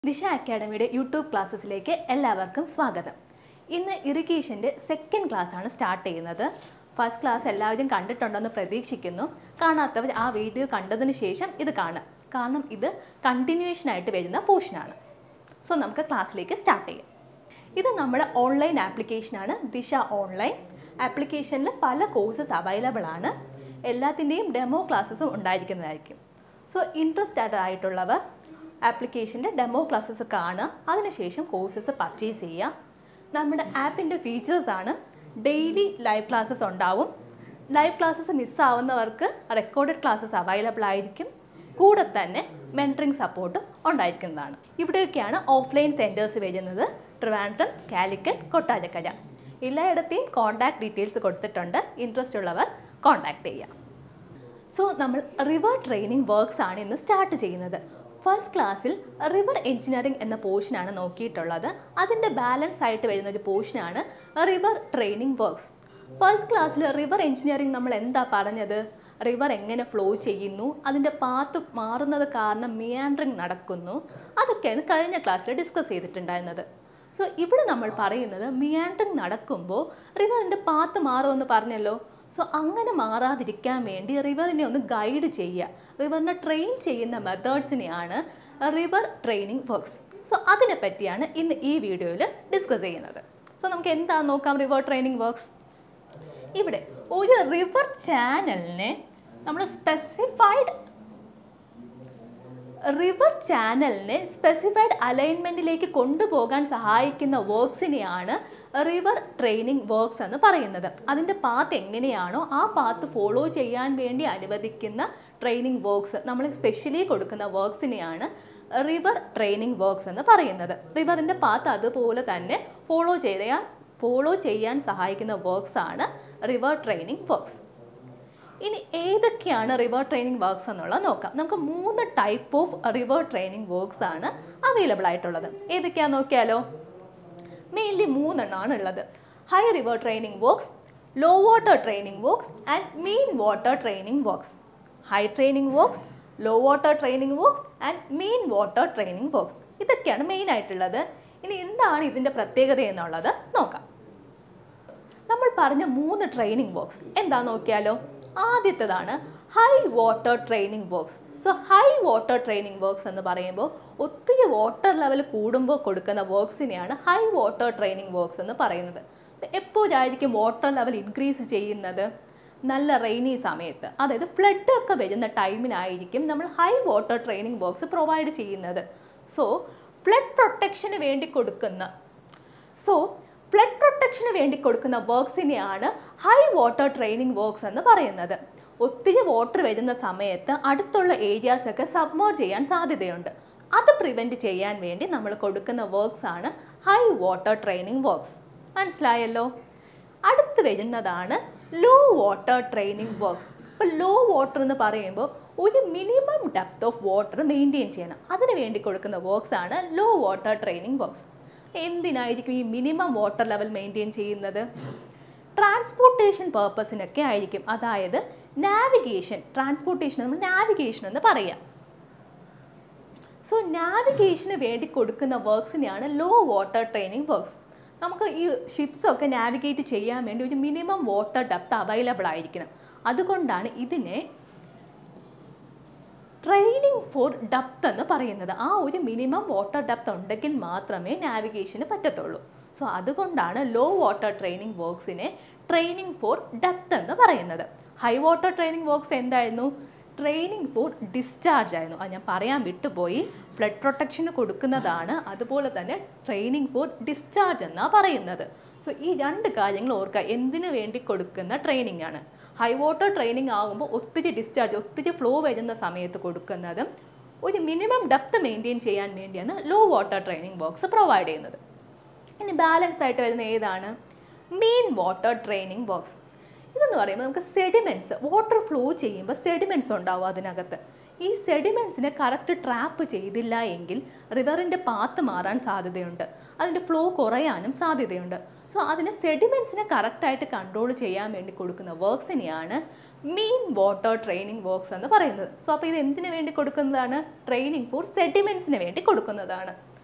ദിശ അക്കാഡമിയുടെ യൂട്യൂബ് ക്ലാസ്സസിലേക്ക് എല്ലാവർക്കും സ്വാഗതം ഇന്ന് ഇറിഗേഷൻ്റെ സെക്കൻഡ് ക്ലാസ് ആണ് സ്റ്റാർട്ട് ചെയ്യുന്നത് ഫസ്റ്റ് ക്ലാസ് എല്ലാവരും കണ്ടിട്ടുണ്ടെന്ന് പ്രതീക്ഷിക്കുന്നു കാണാത്തവർ ആ വീഡിയോ കണ്ടതിന് ശേഷം ഇത് കാണുക കാരണം ഇത് കണ്ടിന്യൂവേഷൻ ആയിട്ട് വരുന്ന പോർഷനാണ് സോ നമുക്ക് ക്ലാസ്സിലേക്ക് സ്റ്റാർട്ട് ചെയ്യാം ഇത് നമ്മുടെ ഓൺലൈൻ ആപ്ലിക്കേഷനാണ് ദിശ ഓൺലൈൻ ആപ്ലിക്കേഷനിൽ പല കോഴ്സസ് അവൈലബിൾ ആണ് എല്ലാത്തിൻ്റെയും ഡെമോ ക്ലാസ്സസും ഉണ്ടായിരിക്കുന്നതായിരിക്കും സോ ഇൻട്രസ്റ്റഡ് ആയിട്ടുള്ളവർ ആപ്ലിക്കേഷൻ്റെ ഡെമോ ക്ലാസ്സസ് കാണുക അതിനുശേഷം കോഴ്സസ് പർച്ചേസ് ചെയ്യുക നമ്മുടെ ആപ്പിൻ്റെ ഫീച്ചേഴ്സാണ് ഡെയിലി ലൈവ് ക്ലാസ്സസ് ഉണ്ടാവും ലൈവ് ക്ലാസ്സസ് മിസ്സാവുന്നവർക്ക് റെക്കോർഡഡ് ക്ലാസ്സസ് അവൈലബിൾ ആയിരിക്കും കൂടെ തന്നെ മെൻറ്ററിങ് സപ്പോർട്ടും ഉണ്ടായിരിക്കുന്നതാണ് ഇവിടെയൊക്കെയാണ് ഓഫ്ലൈൻ സെൻറ്റേഴ്സ് വരുന്നത് ട്രിവാൻഡ്രം കാലിക്കറ്റ് കൊട്ടാരക്കര എല്ലായിടത്തെയും കോൺടാക്ട് ഡീറ്റെയിൽസ് കൊടുത്തിട്ടുണ്ട് ഇൻട്രസ്റ്റ് ഉള്ളവർ കോൺടാക്ട് ചെയ്യാം സോ നമ്മൾ റിവർ ട്രെയിനിങ് വർക്ക്സ് ആണ് ഇന്ന് സ്റ്റാർട്ട് ചെയ്യുന്നത് ഫസ്റ്റ് ക്ലാസ്സിൽ റിവർ എഞ്ചിനീയറിംഗ് എന്ന പോർഷനാണ് നോക്കിയിട്ടുള്ളത് അതിൻ്റെ ബാലൻസ് ആയിട്ട് വരുന്ന ഒരു പോർഷനാണ് റിവർ ട്രെയിനിങ് വർക്ക്സ് ഫസ്റ്റ് ക്ലാസ്സിൽ റിവർ എഞ്ചിനീയറിംഗ് നമ്മൾ എന്താ പറഞ്ഞത് റിവർ എങ്ങനെ ഫ്ലോ ചെയ്യുന്നു അതിൻ്റെ പാത്ത് മാറുന്നത് കാരണം മിയാൻഡറിങ് നടക്കുന്നു അതൊക്കെയാണ് കഴിഞ്ഞ ക്ലാസ്സിൽ ഡിസ്കസ് ചെയ്തിട്ടുണ്ടായിരുന്നത് സോ ഇവിടെ നമ്മൾ പറയുന്നത് മിയാൻഡറിങ് നടക്കുമ്പോൾ റിവറിൻ്റെ പാത്ത് മാറുമെന്ന് പറഞ്ഞല്ലോ സോ അങ്ങനെ മാറാതിരിക്കാൻ വേണ്ടി റിവറിനെ ഒന്ന് ഗൈഡ് ചെയ്യുക റിവറിനെ ട്രെയിൻ ചെയ്യുന്ന മെത്തേഡ്സിനെയാണ് റിവർ ട്രെയിനിങ് വർക്ക്സ് സോ അതിനെ പറ്റിയാണ് ഇന്ന് ഈ വീഡിയോയിൽ ഡിസ്കസ് ചെയ്യുന്നത് സോ നമുക്ക് എന്താ നോക്കാം റിവർ ട്രെയിനിങ് വർക്ക്സ് ഇവിടെ ഒരു റിവർ ചാനലിനെ നമ്മൾ സ്പെസിഫൈഡ് റിവർ ചാനലിനെ സ്പെസിഫൈഡ് അലൈൻമെൻറ്റിലേക്ക് കൊണ്ടുപോകാൻ സഹായിക്കുന്ന വർക്ക്സിനെയാണ് റിവർ ട്രെയിനിങ് വർക്ക്സ് എന്ന് പറയുന്നത് അതിൻ്റെ പാത്ത് എങ്ങനെയാണോ ആ പാത്ത് ഫോളോ ചെയ്യാൻ വേണ്ടി അനുവദിക്കുന്ന ട്രെയിനിങ് വർക്ക്സ് നമ്മൾ സ്പെഷ്യലി കൊടുക്കുന്ന വർക്ക്സിനെയാണ് റിവർ ട്രെയിനിങ് വർക്ക്സ് എന്ന് പറയുന്നത് റിവറിൻ്റെ പാത്ത് അതുപോലെ തന്നെ ഫോളോ ചെയ്യാൻ ഫോളോ ചെയ്യാൻ സഹായിക്കുന്ന വർക്ക്സ് ആണ് റിവർ ട്രെയിനിങ് വർക്ക്സ് ഇനി ഏതൊക്കെയാണ് റിവർ ട്രെയിനിങ് വർക്ക്സ് എന്നുള്ളത് നോക്കാം നമുക്ക് മൂന്ന് type of river training works ആണ് അവൈലബിൾ ആയിട്ടുള്ളത് ഏതൊക്കെയാണെന്ന് നോക്കിയാലോ മെയിൻലി മൂന്നെണ്ണമാണ് ഉള്ളത് high river training works low water training works and mean water training works high training works low water training works and mean water training works ഇതൊക്കെയാണ് main ആയിട്ടുള്ളത് ഇനി എന്താണ് ഇതിൻ്റെ പ്രത്യേകത എന്നുള്ളത് നോക്കാം നമ്മൾ പറഞ്ഞ മൂന്ന് ട്രെയിനിങ് വർക്ക്സ് എന്താ നോക്കിയാലോ ആദ്യത്തേതാണ് high water training works so high water training works എന്ന് പറയുമ്പോൾ ഒത്തിരി വാട്ടർ ലെവൽ കൂടുമ്പോൾ കൊടുക്കുന്ന വർക്ക്സിനെയാണ് ഹൈ വാട്ടർ ട്രെയിനിങ് വർക്ക്സ് എന്ന് പറയുന്നത് എപ്പോഴായിരിക്കും വാട്ടർ ലെവൽ ഇൻക്രീസ് ചെയ്യുന്നത് നല്ല റെയിനി സമയത്ത് അതായത് ഫ്ലഡ് ഒക്കെ വരുന്ന ടൈമിനായിരിക്കും നമ്മൾ high water training works provide ചെയ്യുന്നത് സോ ഫ്ലഡ് പ്രൊട്ടക്ഷന് വേണ്ടി കൊടുക്കുന്ന സോ ഫ്ലഡ് പ്രൊട്ടക്ഷന് വേണ്ടി കൊടുക്കുന്ന വർക്ക്സിനെയാണ് ഹൈ വാട്ടർ ട്രെയിനിങ് വർക്ക്സ് എന്ന് പറയുന്നത് ഒത്തിരി വാട്ടർ വരുന്ന സമയത്ത് അടുത്തുള്ള ഏരിയാസ് ഒക്കെ സബ്മേർജ് ചെയ്യാൻ സാധ്യതയുണ്ട് അത് പ്രിവെൻറ്റ് ചെയ്യാൻ വേണ്ടി നമ്മൾ കൊടുക്കുന്ന വർക്ക്സ് ആണ് ഹൈ വാട്ടർ ട്രെയിനിങ് വർക്ക്സ് മനസ്സിലായല്ലോ അടുത്ത് വരുന്നതാണ് ലോ വാട്ടർ ട്രെയിനിങ് വർക്ക്സ് ഇപ്പോൾ ലോ വാട്ടർ എന്ന് പറയുമ്പോൾ ഒരു minimum depth of water maintain ചെയ്യണം അതിന് വേണ്ടി കൊടുക്കുന്ന വർക്ക്സ് ആണ് ലോ വാട്ടർ ട്രെയിനിങ് വർക്ക്സ് എന്തിനായിരിക്കും ഈ മിനിമം വാട്ടർ ലെവൽ മെയിൻറ്റെയിൻ ചെയ്യുന്നത് ട്രാൻസ്പോർട്ടേഷൻ പേർപ്പസിനൊക്കെ ആയിരിക്കും അതായത് നാവിഗേഷൻ ട്രാൻസ്പോർട്ടേഷൻ നമ്മൾ നാവിഗേഷൻ എന്ന് പറയാം സോ നാവിഗേഷന് വേണ്ടി കൊടുക്കുന്ന വർക്ക്സിനെയാണ് ലോ വാട്ടർ ട്രെയിനിങ് വർക്ക്സ് നമുക്ക് ഈ ഷിപ്സ് ഒക്കെ നാവിഗേറ്റ് ചെയ്യാൻ വേണ്ടി ഒരു മിനിമം വാട്ടർ ഡെപ്ത് അവൈലബിൾ ആയിരിക്കണം അതുകൊണ്ടാണ് ഇതിനെ ട്രെയിനിങ് ഫോർ ഡെപ്ത് എന്ന് പറയുന്നത് ആ ഒരു മിനിമം വാട്ടർ ഡെപ്ത് ഉണ്ടെങ്കിൽ മാത്രമേ നാവിഗേഷന് പറ്റത്തുള്ളൂ സോ അതുകൊണ്ടാണ് ലോ വാട്ടർ ട്രെയിനിങ് വർക്ക്സിനെ ട്രെയിനിങ് ഫോർ ഡെപ്ത് എന്ന് പറയുന്നത് ഹൈ വാട്ടർ ട്രെയിനിങ് വർക്ക്സ് എന്തായിരുന്നു ട്രെയിനിങ് ഫോർ ഡിസ്ചാർജ് ആയിരുന്നു അത് ഞാൻ പറയാൻ വിട്ടുപോയി ഫ്ലഡ് പ്രൊട്ടക്ഷന് കൊടുക്കുന്നതാണ് അതുപോലെ തന്നെ ട്രെയിനിങ് ഫോർ ഡിസ്ചാർജ് എന്നാണ് പറയുന്നത് സോ ഈ രണ്ട് കാര്യങ്ങൾ ഓർക്കുക എന്തിനു വേണ്ടി കൊടുക്കുന്ന ട്രെയിനിങ് ആണ് ഹൈ വാട്ടർ ട്രെയിനിങ് ആകുമ്പോൾ ഒത്തിരി ഡിസ്ചാർജ് ഒത്തിരി ഫ്ലോ വരുന്ന സമയത്ത് കൊടുക്കുന്നതും ഒരു മിനിമം ഡെപ്ത് മെയിൻറ്റെയിൻ ചെയ്യാൻ വേണ്ടിയാണ് low water training box provide ചെയ്യുന്നത് ഇനി ബാലൻസ് ആയിട്ട് വരുന്ന ഏതാണ് മെയിൻ വാട്ടർ ട്രെയിനിങ് ബോക്സ് ഇതെന്ന് പറയുമ്പോൾ നമുക്ക് സെഡിമെൻറ്റ്സ് വാട്ടർ ഫ്ലോ ചെയ്യുമ്പോൾ സെഡിമെൻറ്റ്സ് ഉണ്ടാവും അതിനകത്ത് ഈ സെഡിമെൻറ്റ്സിനെ കറക്റ്റ് ട്രാപ്പ് ചെയ്തില്ല എങ്കിൽ റിവറിൻ്റെ പാത്ത് മാറാൻ സാധ്യതയുണ്ട് അതിൻ്റെ ഫ്ലോ കുറയാനും സാധ്യതയുണ്ട് സോ അതിന് സെഡിമെൻറ്റ്സിനെ കറക്റ്റായിട്ട് കൺട്രോൾ ചെയ്യാൻ വേണ്ടി കൊടുക്കുന്ന വർക്ക്സിനെയാണ് മെയിൻ വാട്ടർ ട്രെയിനിങ് വർക്ക്സ് എന്ന് പറയുന്നത് സോ അപ്പോൾ ഇത് എന്തിനു വേണ്ടി കൊടുക്കുന്നതാണ് ട്രെയിനിങ് ഫോർ സെഡിമെൻറ്റ്സിന് വേണ്ടി കൊടുക്കുന്നതാണ്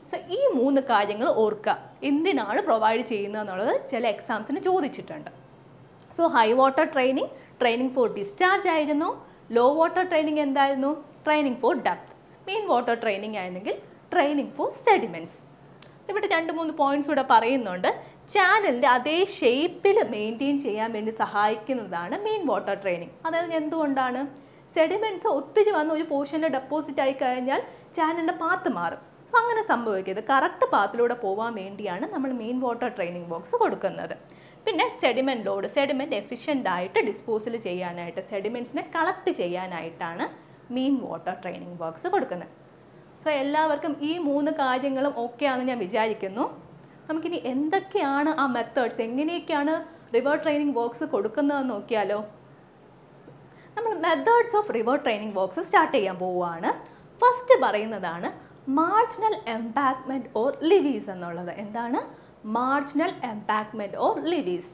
സോ ഈ മൂന്ന് കാര്യങ്ങൾ ഓർക്കുക എന്തിനാണ് പ്രൊവൈഡ് ചെയ്യുന്നത് എന്നുള്ളത് ചില എക്സാംസിന് ചോദിച്ചിട്ടുണ്ട് so high water training training for discharge ആയിരുന്നു ലോ വാട്ടർ ട്രെയിനിങ് എന്തായിരുന്നു training for depth mean water training ആയിരുന്നെങ്കിൽ ട്രെയിനിങ് ഫോർ സെഡിമെൻറ്റ്സ് ഇവിടെ രണ്ട് മൂന്ന് പോയിന്റ്സ് കൂടെ പറയുന്നുണ്ട് ചാനലിൻ്റെ അതേ ഷേപ്പിൽ മെയിൻറ്റെയിൻ ചെയ്യാൻ വേണ്ടി സഹായിക്കുന്നതാണ് മെയിൻ വാട്ടർ ട്രെയിനിങ് അതായത് എന്തുകൊണ്ടാണ് സെഡിമെൻറ്റ്സ് ഒത്തിരി വന്ന് ഒരു പോർഷനിൽ ഡെപ്പോസിറ്റ് ആയി കഴിഞ്ഞാൽ ചാനലിൻ്റെ പാത്ത് മാറും സോ അങ്ങനെ സംഭവിക്കരുത് കറക്റ്റ് പാത്തിലൂടെ പോകാൻ വേണ്ടിയാണ് നമ്മൾ മെയിൻ വാട്ടർ ട്രെയിനിങ് ബോക്സ് കൊടുക്കുന്നത് പിന്നെ സെഡിമെൻറ്റ് ലോഡ് സെഡിമെൻറ്റ് എഫിഷ്യൻ്റ് ആയിട്ട് ഡിസ്പോസൽ ചെയ്യാനായിട്ട് സെഡിമെൻറ്റ്സിനെ കളക്ട് ചെയ്യാനായിട്ടാണ് മെയിൻ വാട്ടർ ട്രെയിനിങ് ബോക്സ് കൊടുക്കുന്നത് സോ എല്ലാവർക്കും ഈ മൂന്ന് കാര്യങ്ങളും ഓക്കെ ആണെന്ന് ഞാൻ വിചാരിക്കുന്നു നമുക്കിനി എന്തൊക്കെയാണ് ആ മെത്തേഡ്സ് എങ്ങനെയൊക്കെയാണ് റിവർ ട്രെയിനിങ് ബോക്സ് കൊടുക്കുന്നതെന്ന് നോക്കിയാലോ നമ്മൾ methods of river training box start ചെയ്യാൻ പോവുകയാണ് ഫസ്റ്റ് പറയുന്നതാണ് മാർജിനൽ എംപാക്മെൻറ്റ് ഓർ ലിവീസ് എന്നുള്ളത് എന്താണ് മാർജിനൽ എംപാക്മെൻറ്റ് ഓർ ലിവീസ്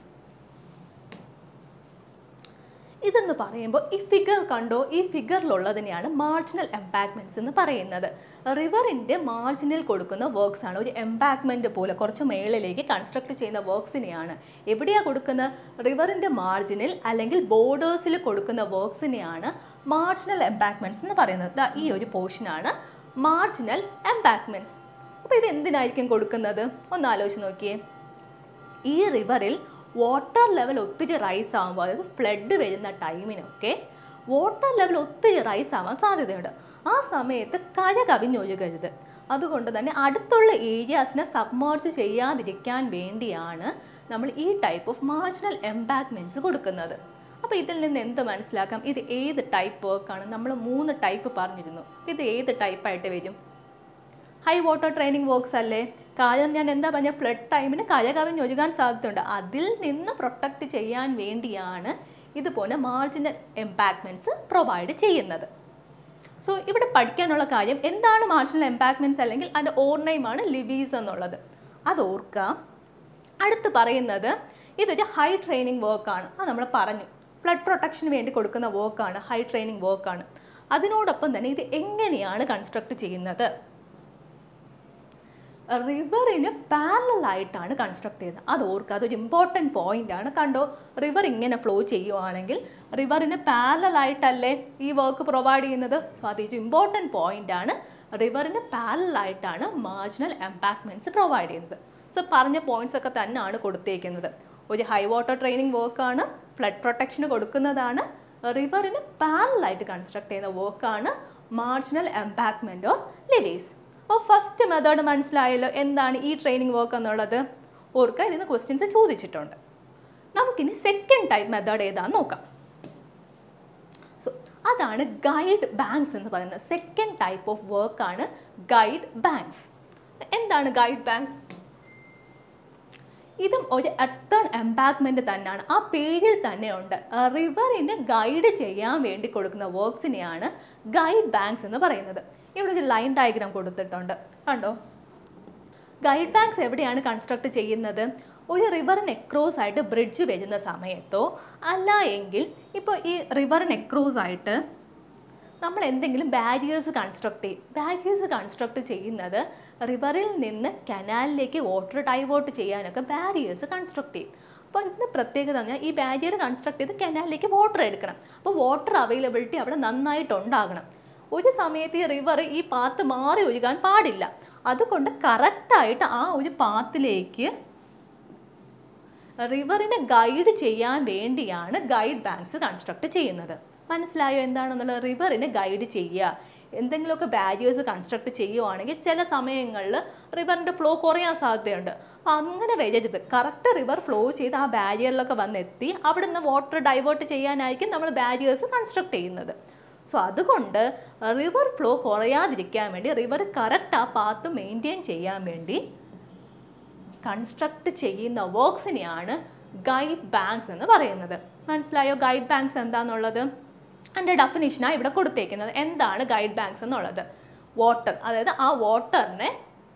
ഇതെന്ന് പറയുമ്പോൾ ഈ ഫിഗർ കണ്ടോ ഈ ഫിഗറിലുള്ളതിനെയാണ് മാർജിനൽ എംപാക്മെൻറ്റ്സ് എന്ന് പറയുന്നത് റിവറിൻ്റെ മാർജിനിൽ കൊടുക്കുന്ന വർക്ക്സ് ആണ് ഒരു എംപാക്മെൻറ്റ് പോലെ കുറച്ച് മേളിലേക്ക് കൺസ്ട്രക്ട് ചെയ്യുന്ന വർക്ക്സിനെയാണ് എവിടെയാണ് കൊടുക്കുന്നത് റിവറിൻ്റെ മാർജിനിൽ അല്ലെങ്കിൽ ബോർഡേഴ്സിൽ കൊടുക്കുന്ന വർക്ക്സിനെയാണ് മാർജിനൽ എംപാക്മെൻറ്റ്സ് എന്ന് പറയുന്നത് ദാ ഈ ഒരു പോർഷനാണ് മാർജിനൽ എംപാക്മെൻറ്റ്സ് അപ്പോൾ ഇത് എന്തിനായിരിക്കും കൊടുക്കുന്നത് ഒന്ന് ആലോചിച്ച് നോക്കിയേ ഈ റിവറിൽ വാട്ടർ ലെവൽ ഒത്തിരി റൈസ് ആകുമ്പോൾ അതായത് ഫ്ലഡ് വരുന്ന ടൈമിനൊക്കെ വാട്ടർ ലെവൽ ഒത്തിരി റൈസ് ആവാൻ സാധ്യതയുണ്ട് ആ സമയത്ത് കര കവിഞ്ഞൊഴുകരുത് അതുകൊണ്ട് തന്നെ അടുത്തുള്ള ഏരിയാസിനെ സബ്മേർജ് ചെയ്യാതിരിക്കാൻ വേണ്ടിയാണ് നമ്മൾ ഈ ടൈപ്പ് ഓഫ് മാർജിനൽ എംപാക്മെൻറ്റ്സ് കൊടുക്കുന്നത് അപ്പോൾ ഇതിൽ നിന്ന് എന്ത് മനസ്സിലാക്കാം ഇത് ഏത് ടൈപ്പ് വർക്കാണ് നമ്മൾ മൂന്ന് ടൈപ്പ് പറഞ്ഞിരുന്നു ഇത് ഏത് ടൈപ്പായിട്ട് വരും ഹൈ വാട്ടർ ട്രെയിനിങ് വർക്ക്സ് അല്ലേ കാര്യം ഞാൻ എന്താ പറഞ്ഞ ഫ്ലഡ് ടൈമിന് കര കവിഞ്ഞൊഴുകാൻ സാധ്യതയുണ്ട് അതിൽ നിന്ന് പ്രൊട്ടക്റ്റ് ചെയ്യാൻ വേണ്ടിയാണ് ഇതുപോലെ മാർജിനൽ എംപാക്മെൻറ്റ്സ് പ്രൊവൈഡ് ചെയ്യുന്നത് സോ ഇവിടെ പഠിക്കാനുള്ള കാര്യം എന്താണ് മാർജിനൽ എംപാക്മെൻറ്റ്സ് അല്ലെങ്കിൽ അതിൻ്റെ ഓർണയമാണ് ലിവീസ് എന്നുള്ളത് അത് ഓർക്കുക അടുത്ത് പറയുന്നത് ഇതൊരു ഹൈ ട്രെയിനിങ് വർക്കാണ് അത് നമ്മൾ പറഞ്ഞു ഫ്ലഡ് പ്രൊട്ടക്ഷന് വേണ്ടി കൊടുക്കുന്ന വർക്കാണ് ഹൈ ട്രെയിനിങ് വർക്കാണ് അതിനോടൊപ്പം തന്നെ ഇത് എങ്ങനെയാണ് കൺസ്ട്രക്ട് ചെയ്യുന്നത് റിവറിന് പാരലായിട്ടാണ് കൺസ്ട്രക്ട് ചെയ്യുന്നത് അത് ഓർക്കുക അതൊരു ഇമ്പോർട്ടൻറ്റ് പോയിന്റ് ആണ് കണ്ടോ റിവർ ഇങ്ങനെ ഫ്ലോ ചെയ്യുവാണെങ്കിൽ റിവറിന് പാരലായിട്ടല്ലേ ഈ വർക്ക് പ്രൊവൈഡ് ചെയ്യുന്നത് സോ അതൊരു ഇമ്പോർട്ടൻറ്റ് പോയിന്റ് ആണ് റിവറിന് പാരലായിട്ടാണ് മാർജിനൽ എംപാക്ട്മെൻറ്റ്സ് പ്രൊവൈഡ് ചെയ്യുന്നത് സോ പറഞ്ഞ പോയിന്റ്സ് ഒക്കെ തന്നെയാണ് കൊടുത്തേക്കുന്നത് ഒരു ഹൈ വാട്ടർ ട്രെയിനിങ് വർക്കാണ് ഫ്ലഡ് പ്രൊട്ടക്ഷന് കൊടുക്കുന്നതാണ് റിവറിന് പാരലായിട്ട് കൺസ്ട്രക്ട് ചെയ്യുന്ന വർക്കാണ് മാർജിനൽ എംപാക്ട്മെൻറ്റ് ഓർ ലിവീസ് അപ്പോൾ ഫസ്റ്റ് മെത്തേഡ് മനസ്സിലായല്ലോ എന്താണ് ഈ ട്രെയിനിങ് വർക്ക് എന്നുള്ളത് ഓർക്കുക ഇതിന് ക്വസ്റ്റ്യൻസ് ചോദിച്ചിട്ടുണ്ട് നമുക്കിനി സെക്കൻഡ് ടൈപ്പ് മെത്തേഡ് ഏതാണെന്ന് നോക്കാം സോ അതാണ് ഗൈഡ് ബാങ്ക്സ് എന്ന് പറയുന്നത് സെക്കൻഡ് ടൈപ്പ് ഓഫ് വർക്കാണ് ഗൈഡ് ബാങ്ക്സ് എന്താണ് ഗൈഡ് ബാങ്ക് ഇതും ഒരു എർത്തൺ എംപാക്മെന്റ് തന്നെയാണ് ആ പേരിൽ തന്നെ ഉണ്ട് റിവറിനെ ഗൈഡ് ചെയ്യാൻ വേണ്ടി കൊടുക്കുന്ന വർക്ക്സിനെയാണ് ഗൈഡ് ബാങ്ക്സ് എന്ന് പറയുന്നത് ഇവിടെ ഒരു ലൈൻ ഡയഗ്രാം കൊടുത്തിട്ടുണ്ട് കണ്ടോ ഗൈഡ് ബാങ്ക്സ് എവിടെയാണ് കൺസ്ട്രക്ട് ചെയ്യുന്നത് ഒരു റിവറിന് എക്രോസ് ആയിട്ട് ബ്രിഡ്ജ് വരുന്ന സമയത്തോ അല്ല എങ്കിൽ ഇപ്പോൾ ഈ റിവറിന് എക്രോസ് ആയിട്ട് നമ്മൾ എന്തെങ്കിലും ബാരിയേഴ്സ് കൺസ്ട്രക്ട് ചെയ്യും ബാരിയേഴ്സ് കൺസ്ട്രക്ട് ചെയ്യുന്നത് റിവറിൽ നിന്ന് കനാലിലേക്ക് വാട്ടർ ഡൈവേർട്ട് ചെയ്യാനൊക്കെ ബാരിയേഴ്സ് കൺസ്ട്രക്ട് ചെയ്യും അപ്പോൾ ഇതിൻ്റെ പ്രത്യേകത പറഞ്ഞാൽ ഈ ബാരിയർ കൺസ്ട്രക്ട് ചെയ്ത് കനാലിലേക്ക് വാട്ടർ എടുക്കണം അപ്പോൾ വാട്ടർ അവൈലബിലിറ്റി അവിടെ നന്നായിട്ട് ഉണ്ടാകണം ഒരു സമയത്ത് ഈ റിവർ ഈ പാത്ത് മാറി ഒഴുകാൻ പാടില്ല അതുകൊണ്ട് കറക്റ്റായിട്ട് ആ ഒരു പാത്തിലേക്ക് റിവറിനെ ഗൈഡ് ചെയ്യാൻ വേണ്ടിയാണ് ഗൈഡ് ബാങ്ക്സ് കൺസ്ട്രക്ട് ചെയ്യുന്നത് മനസ്സിലായോ എന്താണെന്നുള്ളത് റിവറിനെ ഗൈഡ് ചെയ്യുക എന്തെങ്കിലുമൊക്കെ ബാരിയേഴ്സ് കൺസ്ട്രക്ട് ചെയ്യുവാണെങ്കിൽ ചില സമയങ്ങളിൽ റിവറിൻ്റെ ഫ്ലോ കുറയാൻ സാധ്യതയുണ്ട് അപ്പം അങ്ങനെ വരരുത് കറക്റ്റ് റിവർ ഫ്ലോ ചെയ്ത് ആ ബാരിയറിലൊക്കെ വന്നെത്തി അവിടെ നിന്ന് വാട്ടർ ഡൈവേർട്ട് ചെയ്യാനായിരിക്കും നമ്മൾ ബാരിയേഴ്സ് കൺസ്ട്രക്ട് ചെയ്യുന്നത് സോ അതുകൊണ്ട് റിവർ ഫ്ലോ കുറയാതിരിക്കാൻ വേണ്ടി റിവർ കറക്റ്റ് ആ പാത്ത് മെയിൻറ്റെയിൻ ചെയ്യാൻ വേണ്ടി കൺസ്ട്രക്ട് ചെയ്യുന്ന വർക്ക്സിനെയാണ് ഗൈഡ് ബാങ്ക്സ് എന്ന് പറയുന്നത് മനസ്സിലായോ ഗൈഡ് ബാങ്ക്സ് എന്താണെന്നുള്ളത് അതിൻ്റെ ഡെഫിനിഷനാണ് ഇവിടെ കൊടുത്തേക്കുന്നത് എന്താണ് ഗൈഡ് ബാങ്ക്സ് എന്നുള്ളത് വാട്ടർ അതായത് ആ വാട്ടറിനെ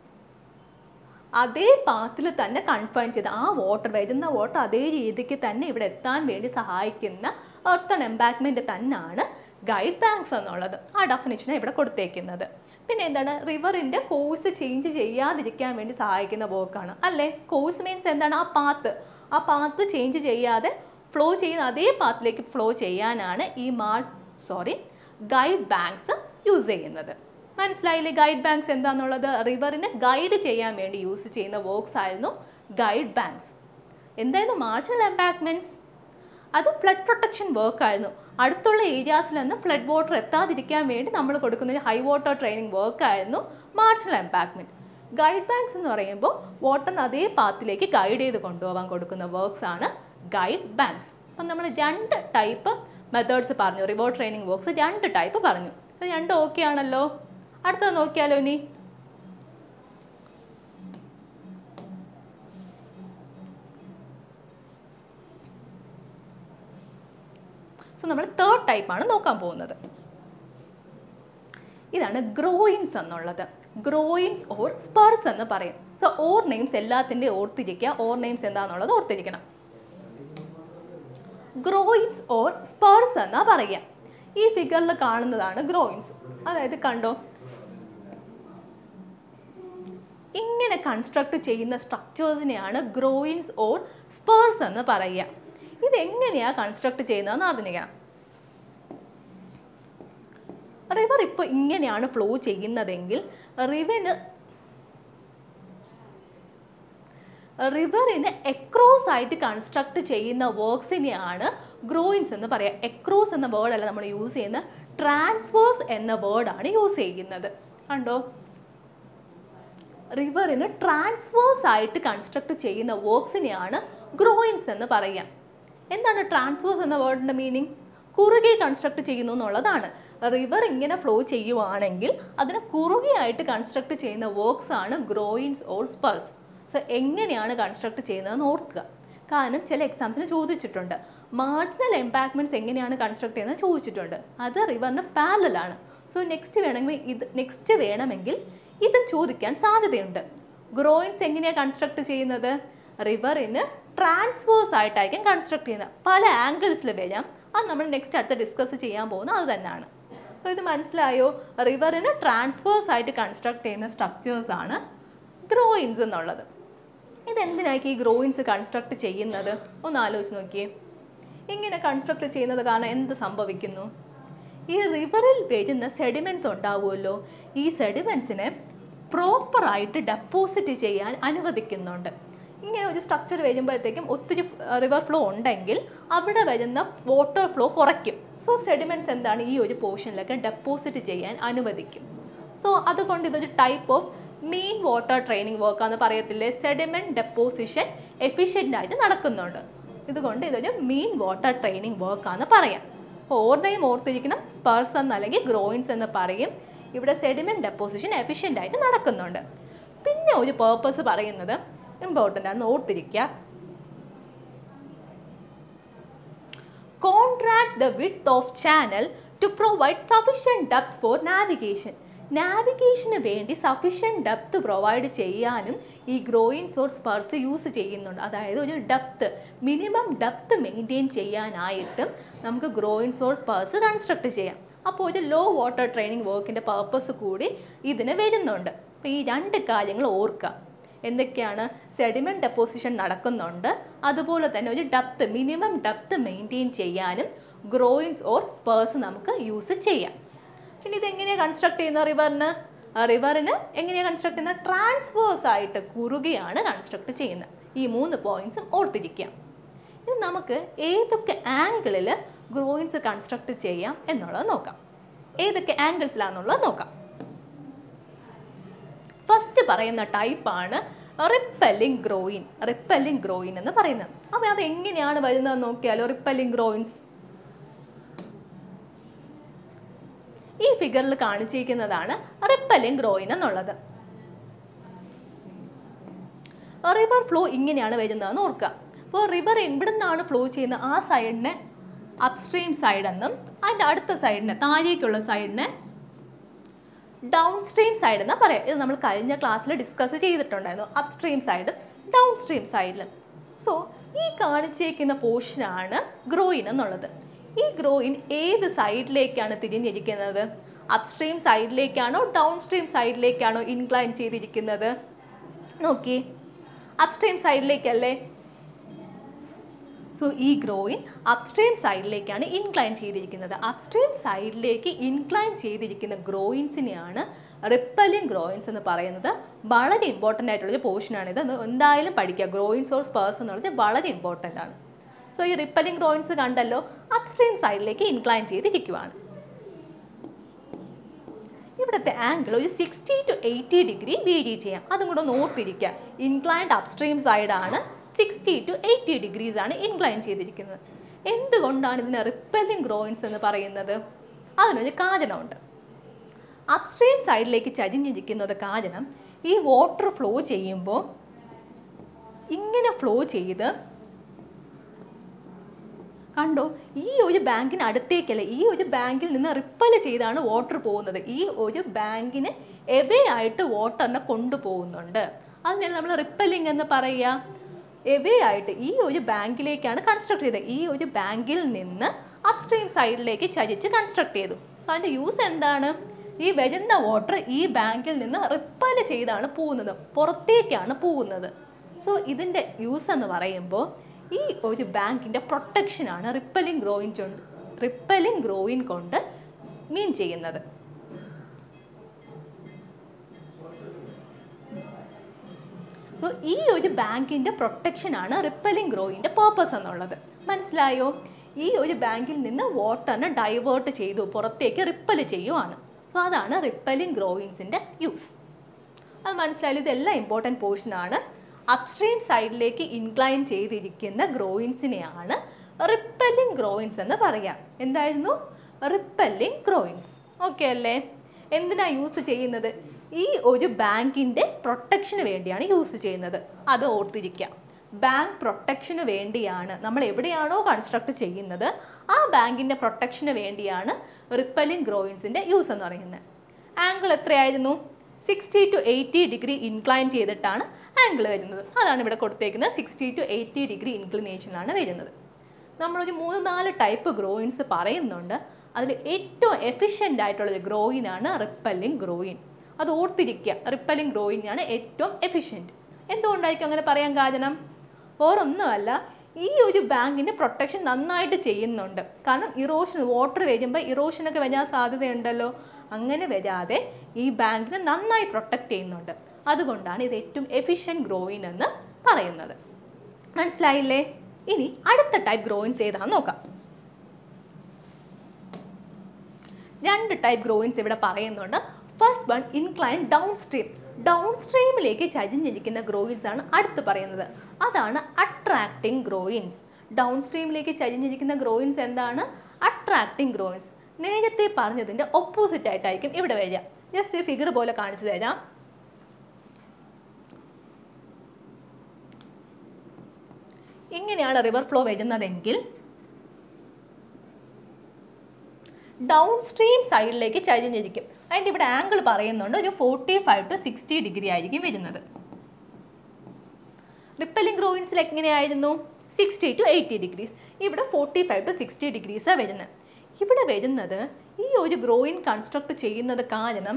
അതേ പാത്തിൽ തന്നെ കൺഫേം ചെയ്ത് ആ വാട്ടർ വരുന്ന വാട്ടർ അതേ രീതിക്ക് തന്നെ ഇവിടെ എത്താൻ വേണ്ടി സഹായിക്കുന്ന എർത്തൺ എംപാക്മെൻറ്റ് തന്നെയാണ് ഗൈഡ് ബാങ്ക്സ് എന്നുള്ളത് ആ ഡെഫിനിഷനാണ് ഇവിടെ കൊടുത്തേക്കുന്നത് പിന്നെ എന്താണ് റിവറിൻ്റെ കോഴ്സ് ചേഞ്ച് ചെയ്യാതിരിക്കാൻ വേണ്ടി സഹായിക്കുന്ന വർക്കാണ് അല്ലേ കോഴ്സ് മീൻസ് എന്താണ് ആ പാത്ത് ആ പാത്ത് ചേഞ്ച് ചെയ്യാതെ ഫ്ലോ ചെയ്യുന്ന അതേ പാത്തിലേക്ക് ഫ്ലോ ചെയ്യാനാണ് ഈ മാ സോറി ഗൈഡ് ബാങ്ക്സ് യൂസ് ചെയ്യുന്നത് മനസ്സിലായില്ലേ ഗൈഡ് ബാങ്ക്സ് എന്താണെന്നുള്ളത് റിവറിനെ ഗൈഡ് ചെയ്യാൻ വേണ്ടി യൂസ് ചെയ്യുന്ന വർക്ക്സ് ആയിരുന്നു ഗൈഡ് ബാങ്ക്സ് എന്തായിരുന്നു മാർഷൽ എംപാക്ട്മെൻറ്റ്സ് അത് ഫ്ലഡ് പ്രൊട്ടക്ഷൻ വർക്ക് ആയിരുന്നു അടുത്തുള്ള ഏരിയാസിലൊന്നും ഫ്ലഡ് വാട്ടർ എത്താതിരിക്കാൻ വേണ്ടി നമ്മൾ കൊടുക്കുന്ന ഒരു ഹൈ വാട്ടർ ട്രെയിനിങ് വർക്ക് ആയിരുന്നു മാർഷൽ എംപാക്ട്മെൻറ്റ് ഗൈഡ് ബാങ്ക്സ് എന്ന് പറയുമ്പോൾ വാട്ടറിന് അതേ പാത്തിലേക്ക് ഗൈഡ് ചെയ്ത് കൊണ്ടുപോകാൻ കൊടുക്കുന്ന വർക്ക്സ് ആണ് ഗൈഡ് ബാങ്ക്സ് അപ്പം നമ്മൾ രണ്ട് ടൈപ്പ് മെത്തേഡ്സ് പറഞ്ഞു റിവോർഡ് ട്രെയിനിങ് വർക്ക്സ് രണ്ട് ടൈപ്പ് പറഞ്ഞു അത് രണ്ടും ഓക്കെ ആണല്ലോ അടുത്തത് നോക്കിയാലോ ഇനി സോ നമ്മൾ തേർഡ് ടൈപ്പാണ് നോക്കാൻ പോകുന്നത് ഇതാണ് ഗ്രോയിൻസ് എന്നുള്ളത് ഗ്രോയിൻസ് ഓർ സ്പേർസ് എന്ന് പറയും സോ ഓർ നെയിംസ് എല്ലാത്തിൻ്റെയും ഓർത്തിരിക്കുക ഓർ നെയിംസ് എന്താണെന്നുള്ളത് ഓർത്തിരിക്കണം ഗ്രോയിൻസ് ഓർ സ്പേർസ് എന്നാ പറയുക ഈ ഫിഗറിൽ കാണുന്നതാണ് ഗ്രോയിൻസ് അതായത് കണ്ടോ ഇങ്ങനെ കൺസ്ട്രക്ട് ചെയ്യുന്ന സ്ട്രക്ചേഴ്സിനെയാണ് ഗ്രോയിൻസ് ഓർ സ്പേർസ് എന്ന് പറയുക ഇതെങ്ങനെയാണ് കൺസ്ട്രക്ട് ചെയ്യുന്നതെന്ന് അറിഞ്ഞിരിക്കണം റിവർ ഇപ്പോൾ ഇങ്ങനെയാണ് ഫ്ലോ ചെയ്യുന്നതെങ്കിൽ റിവന് റിവറിന് എക്രോസ് ആയിട്ട് കൺസ്ട്രക്ട് ചെയ്യുന്ന വർക്ക്സിനെയാണ് ഗ്രോയിൻസ് എന്ന് പറയുക എക്രോസ് എന്ന വേർഡല്ല നമ്മൾ യൂസ് ചെയ്യുന്ന ട്രാൻസ്ഫേഴ്സ് എന്ന വേർഡാണ് യൂസ് ചെയ്യുന്നത് കണ്ടോ റിവറിന് ട്രാൻസ്ഫേഴ്സ് ആയിട്ട് കൺസ്ട്രക്ട് ചെയ്യുന്ന വർക്ക്സിനെയാണ് ഗ്രോയിൻസ് എന്ന് പറയുക എന്താണ് ട്രാൻസ്ഫേഴ്സ് എന്ന വേർഡിൻ്റെ മീനിങ് കുറുകെ കൺസ്ട്രക്ട് ചെയ്യുന്നു എന്നുള്ളതാണ് റിവർ ഇങ്ങനെ ഫ്ലോ ചെയ്യുവാണെങ്കിൽ അതിനെ കുറുകെയായിട്ട് കൺസ്ട്രക്ട് ചെയ്യുന്ന വർക്ക്സ് ആണ് ഗ്രോയിൻസ് ഓർ സ്പേഴ്സ് സോ എങ്ങനെയാണ് കൺസ്ട്രക്ട് ചെയ്യുന്നതെന്ന് ഓർക്കുക കാരണം ചില എക്സാംസിന് ചോദിച്ചിട്ടുണ്ട് മാർജിനൽ എംപാക്ട്മെൻറ്റ്സ് എങ്ങനെയാണ് കൺസ്ട്രക്ട് ചെയ്യുന്നത് ചോദിച്ചിട്ടുണ്ട് അത് റിവറിന് പാരലാണ് സോ നെക്സ്റ്റ് വേണമെങ്കിൽ ഇത് നെക്സ്റ്റ് വേണമെങ്കിൽ ഇത് ചോദിക്കാൻ സാധ്യതയുണ്ട് ഗ്രോയിൻസ് എങ്ങനെയാണ് കൺസ്ട്രക്ട് ചെയ്യുന്നത് റിവറിന് ട്രാൻസ്ഫേഴ്സ് ആയിട്ടായിരിക്കും കൺസ്ട്രക്ട് ചെയ്യുന്നത് പല ആംഗിൾസിൽ വരാം അത് നമ്മൾ നെക്സ്റ്റ് അടുത്ത് ഡിസ്കസ് ചെയ്യാൻ പോകുന്നത് അത് തന്നെയാണ് അപ്പോൾ ഇത് മനസ്സിലായോ റിവറിന് ട്രാൻസ്ഫേഴ്സ് ആയിട്ട് കൺസ്ട്രക്ട് ചെയ്യുന്ന സ്ട്രക്ചേഴ്സ് ആണ് ഗ്രോയിൻസ് എന്നുള്ളത് ഇതെന്തിനായിരിക്കും ഈ ഗ്രോയിൻസ് കൺസ്ട്രക്ട് ചെയ്യുന്നത് ഒന്ന് ആലോചിച്ച് നോക്കിയേ ഇങ്ങനെ കൺസ്ട്രക്ട് ചെയ്യുന്നത് കാരണം എന്ത് സംഭവിക്കുന്നു ഈ റിവറിൽ വരുന്ന സെഡിമെൻറ്റ്സ് ഉണ്ടാവുമല്ലോ ഈ സെഡിമെൻറ്റ്സിനെ പ്രോപ്പറായിട്ട് ഡെപ്പോസിറ്റ് ചെയ്യാൻ അനുവദിക്കുന്നുണ്ട് ഇങ്ങനെ ഒരു സ്ട്രക്ചർ വരുമ്പോഴത്തേക്കും ഒത്തിരി റിവർ ഫ്ലോ ഉണ്ടെങ്കിൽ അവിടെ വരുന്ന വാട്ടർ ഫ്ലോ കുറയ്ക്കും സോ സെഡിമെൻറ്റ്സ് എന്താണ് ഈ ഒരു പോർഷനിലൊക്കെ ഡെപ്പോസിറ്റ് ചെയ്യാൻ അനുവദിക്കും സോ അതുകൊണ്ട് ഇതൊരു type of main water training വർക്കാന്ന് പറയത്തില്ലേ സെഡിമെൻറ്റ് ഡെപ്പോസിഷൻ എഫിഷ്യൻ്റ് ആയിട്ട് നടക്കുന്നുണ്ട് ഇതുകൊണ്ട് ഇതൊരു മെയിൻ വാട്ടർ ട്രെയിനിങ് വർക്കാന്ന് പറയാം അപ്പോൾ ഓർഡയും ഓർത്തിരിക്കണം സ്പേഴ്സ് എന്ന് അല്ലെങ്കിൽ ഗ്രോയിൻസ് എന്ന് പറയും ഇവിടെ സെഡിമെൻറ്റ് ഡെപ്പോസിഷൻ എഫിഷ്യൻ്റ് ആയിട്ട് നടക്കുന്നുണ്ട് പിന്നെ ഒരു പേർപ്പസ് പറയുന്നത് ഇമ്പോർട്ടൻ്റ് ആണ് ഓർത്തിരിക്കുക contract the width of channel to provide sufficient depth for navigation നാവിഗേഷന് വേണ്ടി സഫീഷ്യൻറ്റ് ഡെപ്ത് പ്രൊവൈഡ് ചെയ്യാനും ഈ ഗ്രോയിൻസ് ഓർ സ്പർസ് യൂസ് ചെയ്യുന്നുണ്ട് അതായത് ഒരു ഡെപ്ത് മിനിമം ഡെപ്ത് മെയിൻറ്റെയിൻ ചെയ്യാനായിട്ട് നമുക്ക് ഗ്രോയിൻസ് ഓർ സ്പേഴ്സ് കൺസ്ട്രക്ട് ചെയ്യാം അപ്പോൾ ഒരു ലോ വാട്ടർ ട്രെയിനിങ് വർക്കിൻ്റെ പർപ്പസ് കൂടി ഇതിന് വരുന്നുണ്ട് അപ്പോൾ ഈ രണ്ട് കാര്യങ്ങൾ ഓർക്കുക എന്തൊക്കെയാണ് സെഡിമെൻറ്റ് ഡെപ്പോസിഷൻ നടക്കുന്നുണ്ട് അതുപോലെ തന്നെ ഒരു ഡെപ്ത് മിനിമം ഡെപ്ത് മെയിൻറ്റെയിൻ ചെയ്യാനും ഗ്രോയിൻസ് ഓർ സ്പേഴ്സ് നമുക്ക് യൂസ് ചെയ്യാം പിന്നെ ഇതെങ്ങനെയാണ് കൺസ്ട്രക്ട് ചെയ്യുന്ന റിവറിന് റിവറിന് എങ്ങനെയാണ് കൺസ്ട്രക്ട് ചെയ്യുന്നത് ട്രാൻസ്ഫേഴ്സ് ആയിട്ട് കുറുകയാണ് കൺസ്ട്രക്ട് ചെയ്യുന്നത് ഈ മൂന്ന് പോയിന്റ്സും ഓർത്തിരിക്കുക ഇനി നമുക്ക് ഏതൊക്കെ ആംഗിളിൽ ഗ്രോയിൻസ് കൺസ്ട്രക്ട് ചെയ്യാം എന്നുള്ളത് നോക്കാം ഏതൊക്കെ ആംഗിൾസിലാണെന്നുള്ളത് നോക്കാം ഫസ്റ്റ് പറയുന്ന ടൈപ്പാണ് റിപ്പല്ലിംഗ് ഗ്രോയിൻ റിപ്പല്ലിംഗ് ഗ്രോയിൻ എന്ന് പറയുന്നത് അപ്പോൾ അത് എങ്ങനെയാണ് വരുന്നത് നോക്കിയാലോ റിപ്പല്ലിംഗ് ഗ്രോയിൻസ് ഈ ഫിഗറിൽ കാണിച്ചിരിക്കുന്നതാണ് റിപ്പല്ലിംഗ് ഗ്രോയിൻ എന്നുള്ളത് റിവർ ഫ്ലോ ഇങ്ങനെയാണ് വരുന്നതെന്ന് ഓർക്കുക അപ്പോൾ റിവർ എവിടെ നിന്നാണ് ഫ്ലോ ചെയ്യുന്നത് ആ സൈഡിനെ അപ്സ്ട്രീം സൈഡ് എന്നും അതിൻ്റെ അടുത്ത സൈഡിന് താഴേക്കുള്ള സൈഡിനെ ഡൗൺ സ്ട്രീം സൈഡ് എന്നാ പറയാം ഇത് നമ്മൾ കഴിഞ്ഞ ക്ലാസ്സിൽ ഡിസ്കസ് ചെയ്തിട്ടുണ്ടായിരുന്നു അപ്സ്ട്രീം സൈഡ് ഡൗൺ സ്ട്രീം സൈഡിലും സോ ഈ കാണിച്ചേക്കുന്ന പോർഷനാണ് ഗ്രോയിൻ എന്നുള്ളത് ഈ ഗ്രോയിൻ ഏത് സൈഡിലേക്കാണ് തിരിഞ്ഞിരിക്കുന്നത് അപ്സ്ട്രീം സൈഡിലേക്കാണോ ഡൗൺ സ്ട്രീം സൈഡിലേക്കാണോ ഇൻക്ലൈൻ ചെയ്തിരിക്കുന്നത് നോക്കി അപ്സ്ട്രീം സൈഡിലേക്കല്ലേ സോ ഈ ഗ്രോയിൻ അപ്സ്ട്രീം സൈഡിലേക്കാണ് ഇൻക്ലൈൻ ചെയ്തിരിക്കുന്നത് അപ്സ്ട്രീം സൈഡിലേക്ക് ഇൻക്ലൈൻ ചെയ്തിരിക്കുന്ന ഗ്രോയിൻസിനെയാണ് റിപ്പലിംഗ് ഗ്രോയിൻസ് എന്ന് പറയുന്നത് വളരെ ഇമ്പോർട്ടൻ്റ് ആയിട്ടുള്ളൊരു പോർഷനാണ് ഇത് എന്തായാലും പഠിക്കുക ഗ്രോയിൻസ് ഓർ സ്പേഴ്സ് എന്നുള്ളത് വളരെ ഇമ്പോർട്ടൻ്റ് ആണ് സോ ഈ റിപ്പലിംഗ് ഗ്രോയിൻസ് കണ്ടല്ലോ അപ്സ്ട്രീം സൈഡിലേക്ക് ഇൻക്ലൈൻ ചെയ്തിരിക്കുവാണ് ഇവിടുത്തെ ആംഗിൾ ഒരു sixty to eighty degree vary ചെയ്യാം അതും കൂടെ ഒന്ന് ഓർത്തിരിക്കുക ഇൻക്ലൈൻഡ് അപ്സ്ട്രീം സൈഡാണ് സിക്സ്റ്റി ടു എയ്റ്റി ഡിഗ്രീസ് ആണ് ഇൻക്ലൈൻ ചെയ്തിരിക്കുന്നത് എന്തുകൊണ്ടാണ് ഇതിനെ റിപ്പലിംഗ് ഗ്രോയിൻസ് എന്ന് പറയുന്നത് അതിനൊരു കാരണമുണ്ട് അപ്സ്ട്രീം സൈഡിലേക്ക് ചരിഞ്ഞിരിക്കുന്നത് കാരണം ഈ വാട്ടർ ഫ്ലോ ചെയ്യുമ്പോൾ ഇങ്ങനെ ഫ്ലോ ചെയ്ത് കണ്ടോ ഈ ഒരു ബാങ്കിന് അടുത്തേക്കല്ല ഈ ഒരു ബാങ്കിൽ നിന്ന് റിപ്പൽ ചെയ്താണ് വാട്ടർ പോകുന്നത് ഈ ഒരു ബാങ്കിന് എവേ ആയിട്ട് വാട്ടറിനെ കൊണ്ടുപോകുന്നുണ്ട് അതിനാണ് നമ്മൾ റിപ്പലിംഗ് എന്ന് പറയുക എവേ ആയിട്ട് ഈ ഒരു ബാങ്കിലേക്കാണ് കൺസ്ട്രക്ട് ചെയ്തത് ഈ ഒരു ബാങ്കിൽ നിന്ന് അപ്സ്ട്രീം സൈഡിലേക്ക് ചരിച്ച് കൺസ്ട്രക്ട് ചെയ്തു സോ അതിൻ്റെ യൂസ് എന്താണ് ഈ വരുന്ന വാട്ടർ ഈ ബാങ്കിൽ നിന്ന് റിപ്പൽ ചെയ്താണ് പോകുന്നത് പുറത്തേക്കാണ് പോകുന്നത് സോ ഇതിൻ്റെ യൂസ് എന്ന് പറയുമ്പോൾ ഈ ഒരു ബാങ്കിൻ്റെ പ്രൊട്ടക്ഷനാണ് റിപ്പലിംഗ് ഗ്രോയിൻ കൊണ്ട് റിപ്പലിംഗ് ഗ്രോയിൻ കൊണ്ട് മീൻ ചെയ്യുന്നത് സോ ഈ ഒരു ബാങ്കിൻ്റെ പ്രൊട്ടക്ഷനാണ് റിപ്പലിംഗ് ഗ്രോയിൻ്റെ പേർപ്പസ് എന്നുള്ളത് മനസ്സിലായോ ഈ ഒരു ബാങ്കിൽ നിന്ന് വാട്ടറിനെ ഡൈവേർട്ട് ചെയ്തു പുറത്തേക്ക് റിപ്പൽ ചെയ്യുവാണ് സോ അതാണ് റിപ്പലിംഗ് ഗ്രോയിൻസിൻ്റെ യൂസ് അത് മനസ്സിലായാലും ഇതെല്ലാം ഇമ്പോർട്ടൻറ്റ് പോർഷനാണ് അപ്സ്ട്രീം സൈഡിലേക്ക് ഇൻക്ലൈൻ ചെയ്തിരിക്കുന്ന ഗ്രോയിൻസിനെയാണ് റിപ്പല്ലിംഗ് ഗ്രോയിൻസ് എന്ന് പറയാം എന്തായിരുന്നു റിപ്പല്ലിംഗ് ഗ്രോയിൻസ് ഓക്കെ അല്ലേ എന്തിനാ യൂസ് ചെയ്യുന്നത് ഈ ഒരു ബാങ്കിൻ്റെ പ്രൊട്ടക്ഷന് വേണ്ടിയാണ് യൂസ് ചെയ്യുന്നത് അത് ഓർത്തിരിക്കുക ബാങ്ക് പ്രൊട്ടക്ഷന് വേണ്ടിയാണ് നമ്മൾ എവിടെയാണോ കൺസ്ട്രക്ട് ചെയ്യുന്നത് ആ ബാങ്കിൻ്റെ പ്രൊട്ടക്ഷന് വേണ്ടിയാണ് റിപ്പലിംഗ് ഗ്രോയിൻസിൻ്റെ യൂസ് എന്ന് പറയുന്നത് ആംഗിൾ എത്രയായിരുന്നു sixty to eighty degree incline ചെയ്തിട്ടാണ് ആംഗിൾ വരുന്നത് അതാണ് ഇവിടെ കൊടുത്തേക്കുന്നത് സിക്സ്റ്റി ടു എയ്റ്റി ഡിഗ്രി ഇൻക്ലിനേഷനിലാണ് വരുന്നത് നമ്മളൊരു മൂന്ന് നാല് ടൈപ്പ് ഗ്രോയിൻസ് പറയുന്നുണ്ട് അതിൽ ഏറ്റവും എഫിഷ്യൻ്റ് ആയിട്ടുള്ളൊരു ഗ്രോയിനാണ് റിപ്പല്ലിംഗ് ഗ്രോയിൻ അത് ഓർത്തിരിക്കുക റിപ്പല്ലിംഗ് ഗ്രോയിൻ ആണ് ഏറ്റവും എഫിഷ്യൻറ്റ് എന്തുകൊണ്ടായിരിക്കും അങ്ങനെ പറയാൻ കാരണം വേറൊന്നുമല്ല ഈ ഒരു ബാങ്കിൻ്റെ പ്രൊട്ടക്ഷൻ നന്നായിട്ട് ചെയ്യുന്നുണ്ട് കാരണം ഇറോഷൻ വാട്ടർ വരുമ്പോൾ ഇറോഷനൊക്കെ വരാൻ സാധ്യതയുണ്ടല്ലോ അങ്ങനെ വരാതെ ഈ ബാങ്കിനെ നന്നായി പ്രൊട്ടക്റ്റ് ചെയ്യുന്നുണ്ട് അതുകൊണ്ടാണ് ഇത് ഏറ്റവും എഫിഷ്യൻറ്റ് ഗ്രോയിൻ എന്ന് പറയുന്നത് മനസ്സിലായില്ലേ ഇനി അടുത്ത ടൈപ്പ് ഗ്രോയിൻസ് ഏതാണെന്ന് നോക്കാം രണ്ട് ടൈപ്പ് ഗ്രോയിൻസ് ഇവിടെ പറയുന്നുണ്ട് first one incline downstream ഡൗൺ സ്ട്രീമിലേക്ക് ചരിഞ്ഞിരിക്കുന്ന ഗ്രോയിൻസ് ആണ് അടുത്ത് പറയുന്നത് അതാണ് അട്രാക്റ്റിംഗ് ഗ്രോയിൻസ് ഡൗൺ സ്ട്രീമിലേക്ക് ചരിഞ്ഞിരിക്കുന്ന ഗ്രോയിൻസ് എന്താണ് അട്രാക്റ്റിംഗ് ഗ്രോയിൻസ് നേരത്തെ പറഞ്ഞതിൻ്റെ ഓപ്പോസിറ്റ് ആയിട്ടായിരിക്കും ഇവിടെ വരിക ജസ്റ്റ് ഒരു ഫിഗർ പോലെ കാണിച്ചു തരാം ഇങ്ങനെയാണ് റിവർ ഫ്ലോ വരുന്നതെങ്കിൽ ഡൗൺ സ്ട്രീം സൈഡിലേക്ക് ചരിഞ്ഞിരിക്കും അതിൻ്റെ ഇവിടെ ആംഗിൾ പറയുന്നുണ്ട് ഒരു forty five to sixty degree ആയിരിക്കും വരുന്നത് റിപ്പലിംഗ് ഗ്രോയിൻസിൽ എങ്ങനെയായിരുന്നു സിക്സ്റ്റി ടു എയ്റ്റി ഡിഗ്രീസ് ഇവിടെ ഫോർട്ടി ഫൈവ് ടു സിക്സ്റ്റി ഡിഗ്രീസാണ് വരുന്നത് ഇവിടെ വരുന്നത് ഈ ഒരു ഗ്രോയിൻ കൺസ്ട്രക്ട് ചെയ്യുന്നത് കാരണം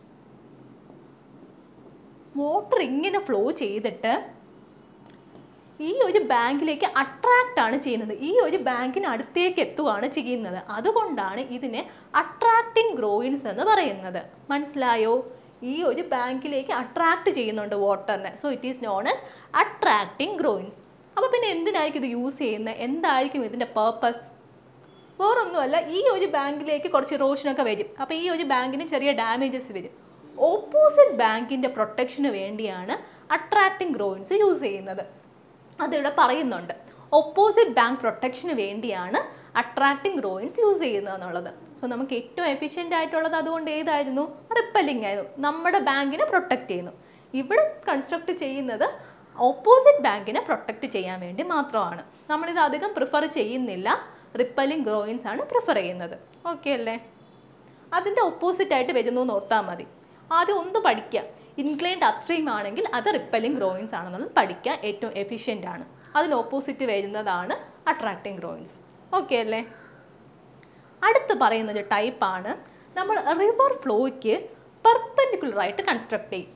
വാട്ടർ ഇങ്ങനെ ഫ്ലോ ചെയ്തിട്ട് ഈ ഒരു ബാങ്കിലേക്ക് അട്രാക്റ്റ് ആണ് ചെയ്യുന്നത് ഈ ഒരു ബാങ്കിന് അടുത്തേക്ക് എത്തുകയാണ് ചെയ്യുന്നത് അതുകൊണ്ടാണ് ഇതിനെ അട്രാക്റ്റിംഗ് ഗ്രോയിൻസ് എന്ന് പറയുന്നത് മനസ്സിലായോ ഈ ഒരു ബാങ്കിലേക്ക് അട്രാക്റ്റ് ചെയ്യുന്നുണ്ട് വാട്ടറിനെ so it is known as attracting groynes അപ്പോൾ പിന്നെ എന്തിനായിരിക്കും ഇത് യൂസ് ചെയ്യുന്നത് എന്തായിരിക്കും ഇതിൻ്റെ പേർപ്പസ് വേറൊന്നുമല്ല ഈ ഒരു ബാങ്കിലേക്ക് കുറച്ച് ഇറോഷനൊക്കെ വരും അപ്പോൾ ഈ ഒരു ബാങ്കിന് ചെറിയ ഡാമേജസ് വരും ഓപ്പോസിറ്റ് ബാങ്കിൻ്റെ പ്രൊട്ടക്ഷന് വേണ്ടിയാണ് അട്രാക്റ്റിംഗ് ഗ്രോയിൻസ് യൂസ് ചെയ്യുന്നത് അതിവിടെ പറയുന്നുണ്ട് ഓപ്പോസിറ്റ് ബാങ്ക് പ്രൊട്ടക്ഷന് വേണ്ടിയാണ് അട്രാക്റ്റിംഗ് ഗ്രോയിൻസ് യൂസ് ചെയ്യുന്നത് എന്നുള്ളത് സോ നമുക്ക് ഏറ്റവും എഫിഷ്യൻ്റ് ആയിട്ടുള്ളത് അതുകൊണ്ട് ഏതായിരുന്നു റിപ്പല്ലിംഗ് ആയിരുന്നു നമ്മുടെ ബാങ്കിനെ പ്രൊട്ടക്റ്റ് ചെയ്യുന്നു ഇവിടെ കൺസ്ട്രക്ട് ചെയ്യുന്നത് ഓപ്പോസിറ്റ് ബാങ്കിനെ പ്രൊട്ടക്റ്റ് ചെയ്യാൻ വേണ്ടി മാത്രമാണ് നമ്മളിത് അധികം പ്രിഫർ ചെയ്യുന്നില്ല റിപ്പല്ലിംഗ് ഗ്രോയിൻസ് ആണ് പ്രിഫർ ചെയ്യുന്നത് ഓക്കെ അല്ലേ അതിൻ്റെ ഓപ്പോസിറ്റ് ആയിട്ട് വരുന്നു എന്ന് ഓർത്താൽ മതി ആദ്യം ഒന്ന് പഠിക്കുക ഇൻക്ലൈൻഡ് അപ്സ്ട്രീം ആണെങ്കിൽ അത് റിപ്പല്ലിംഗ് ഗ്രോയിൻസ് ആണെന്നുള്ളത് പഠിക്കുക ഏറ്റവും എഫിഷ്യൻ്റ് ആണ് അതിന് ഓപ്പോസിറ്റ് വരുന്നതാണ് അട്രാക്റ്റിംഗ് ഗ്രോയിൻസ് ഓക്കെ അല്ലേ അടുത്ത് പറയുന്നൊരു ടൈപ്പാണ് നമ്മൾ റിവർ ഫ്ലോയ്ക്ക് പെർപെൻഡിക്കുലർ ആയിട്ട് കൺസ്ട്രക്ട് ചെയ്യും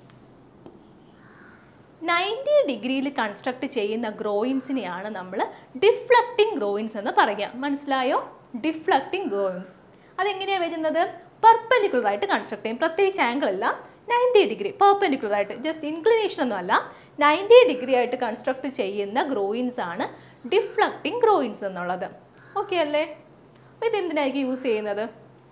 നയൻറ്റി ഡിഗ്രിയിൽ കൺസ്ട്രക്ട് ചെയ്യുന്ന ഗ്രോയിൻസിനെയാണ് നമ്മൾ ഡിഫ്ലക്റ്റിംഗ് ഗ്രോയിൻസ് എന്ന് പറയുക മനസ്സിലായോ ഡിഫ്ലക്റ്റിംഗ് ഗ്രോയിൻസ് അതെങ്ങനെയാണ് വരുന്നത് പെർപെൻഡിക്കുലർ ആയിട്ട് കൺസ്ട്രക്ട് ചെയ്യും പ്രത്യേകിച്ച് ആംഗിൾ അല്ല നയൻറ്റി ഡിഗ്രി പെർപെൻഡിക്കുലർ ആയിട്ട് ജസ്റ്റ് ഇൻക്ലിനേഷൻ ഒന്നും അല്ല നയൻറ്റി ഡിഗ്രി ആയിട്ട് കൺസ്ട്രക്ട് ചെയ്യുന്ന ഗ്രോയിൻസ് ആണ് ഡിഫ്ലക്റ്റിംഗ് ഗ്രോയിൻസ് എന്നുള്ളത് ഓക്കെ അല്ലേ അപ്പോൾ ഇതെന്തിനായിരിക്കും യൂസ് ചെയ്യുന്നത്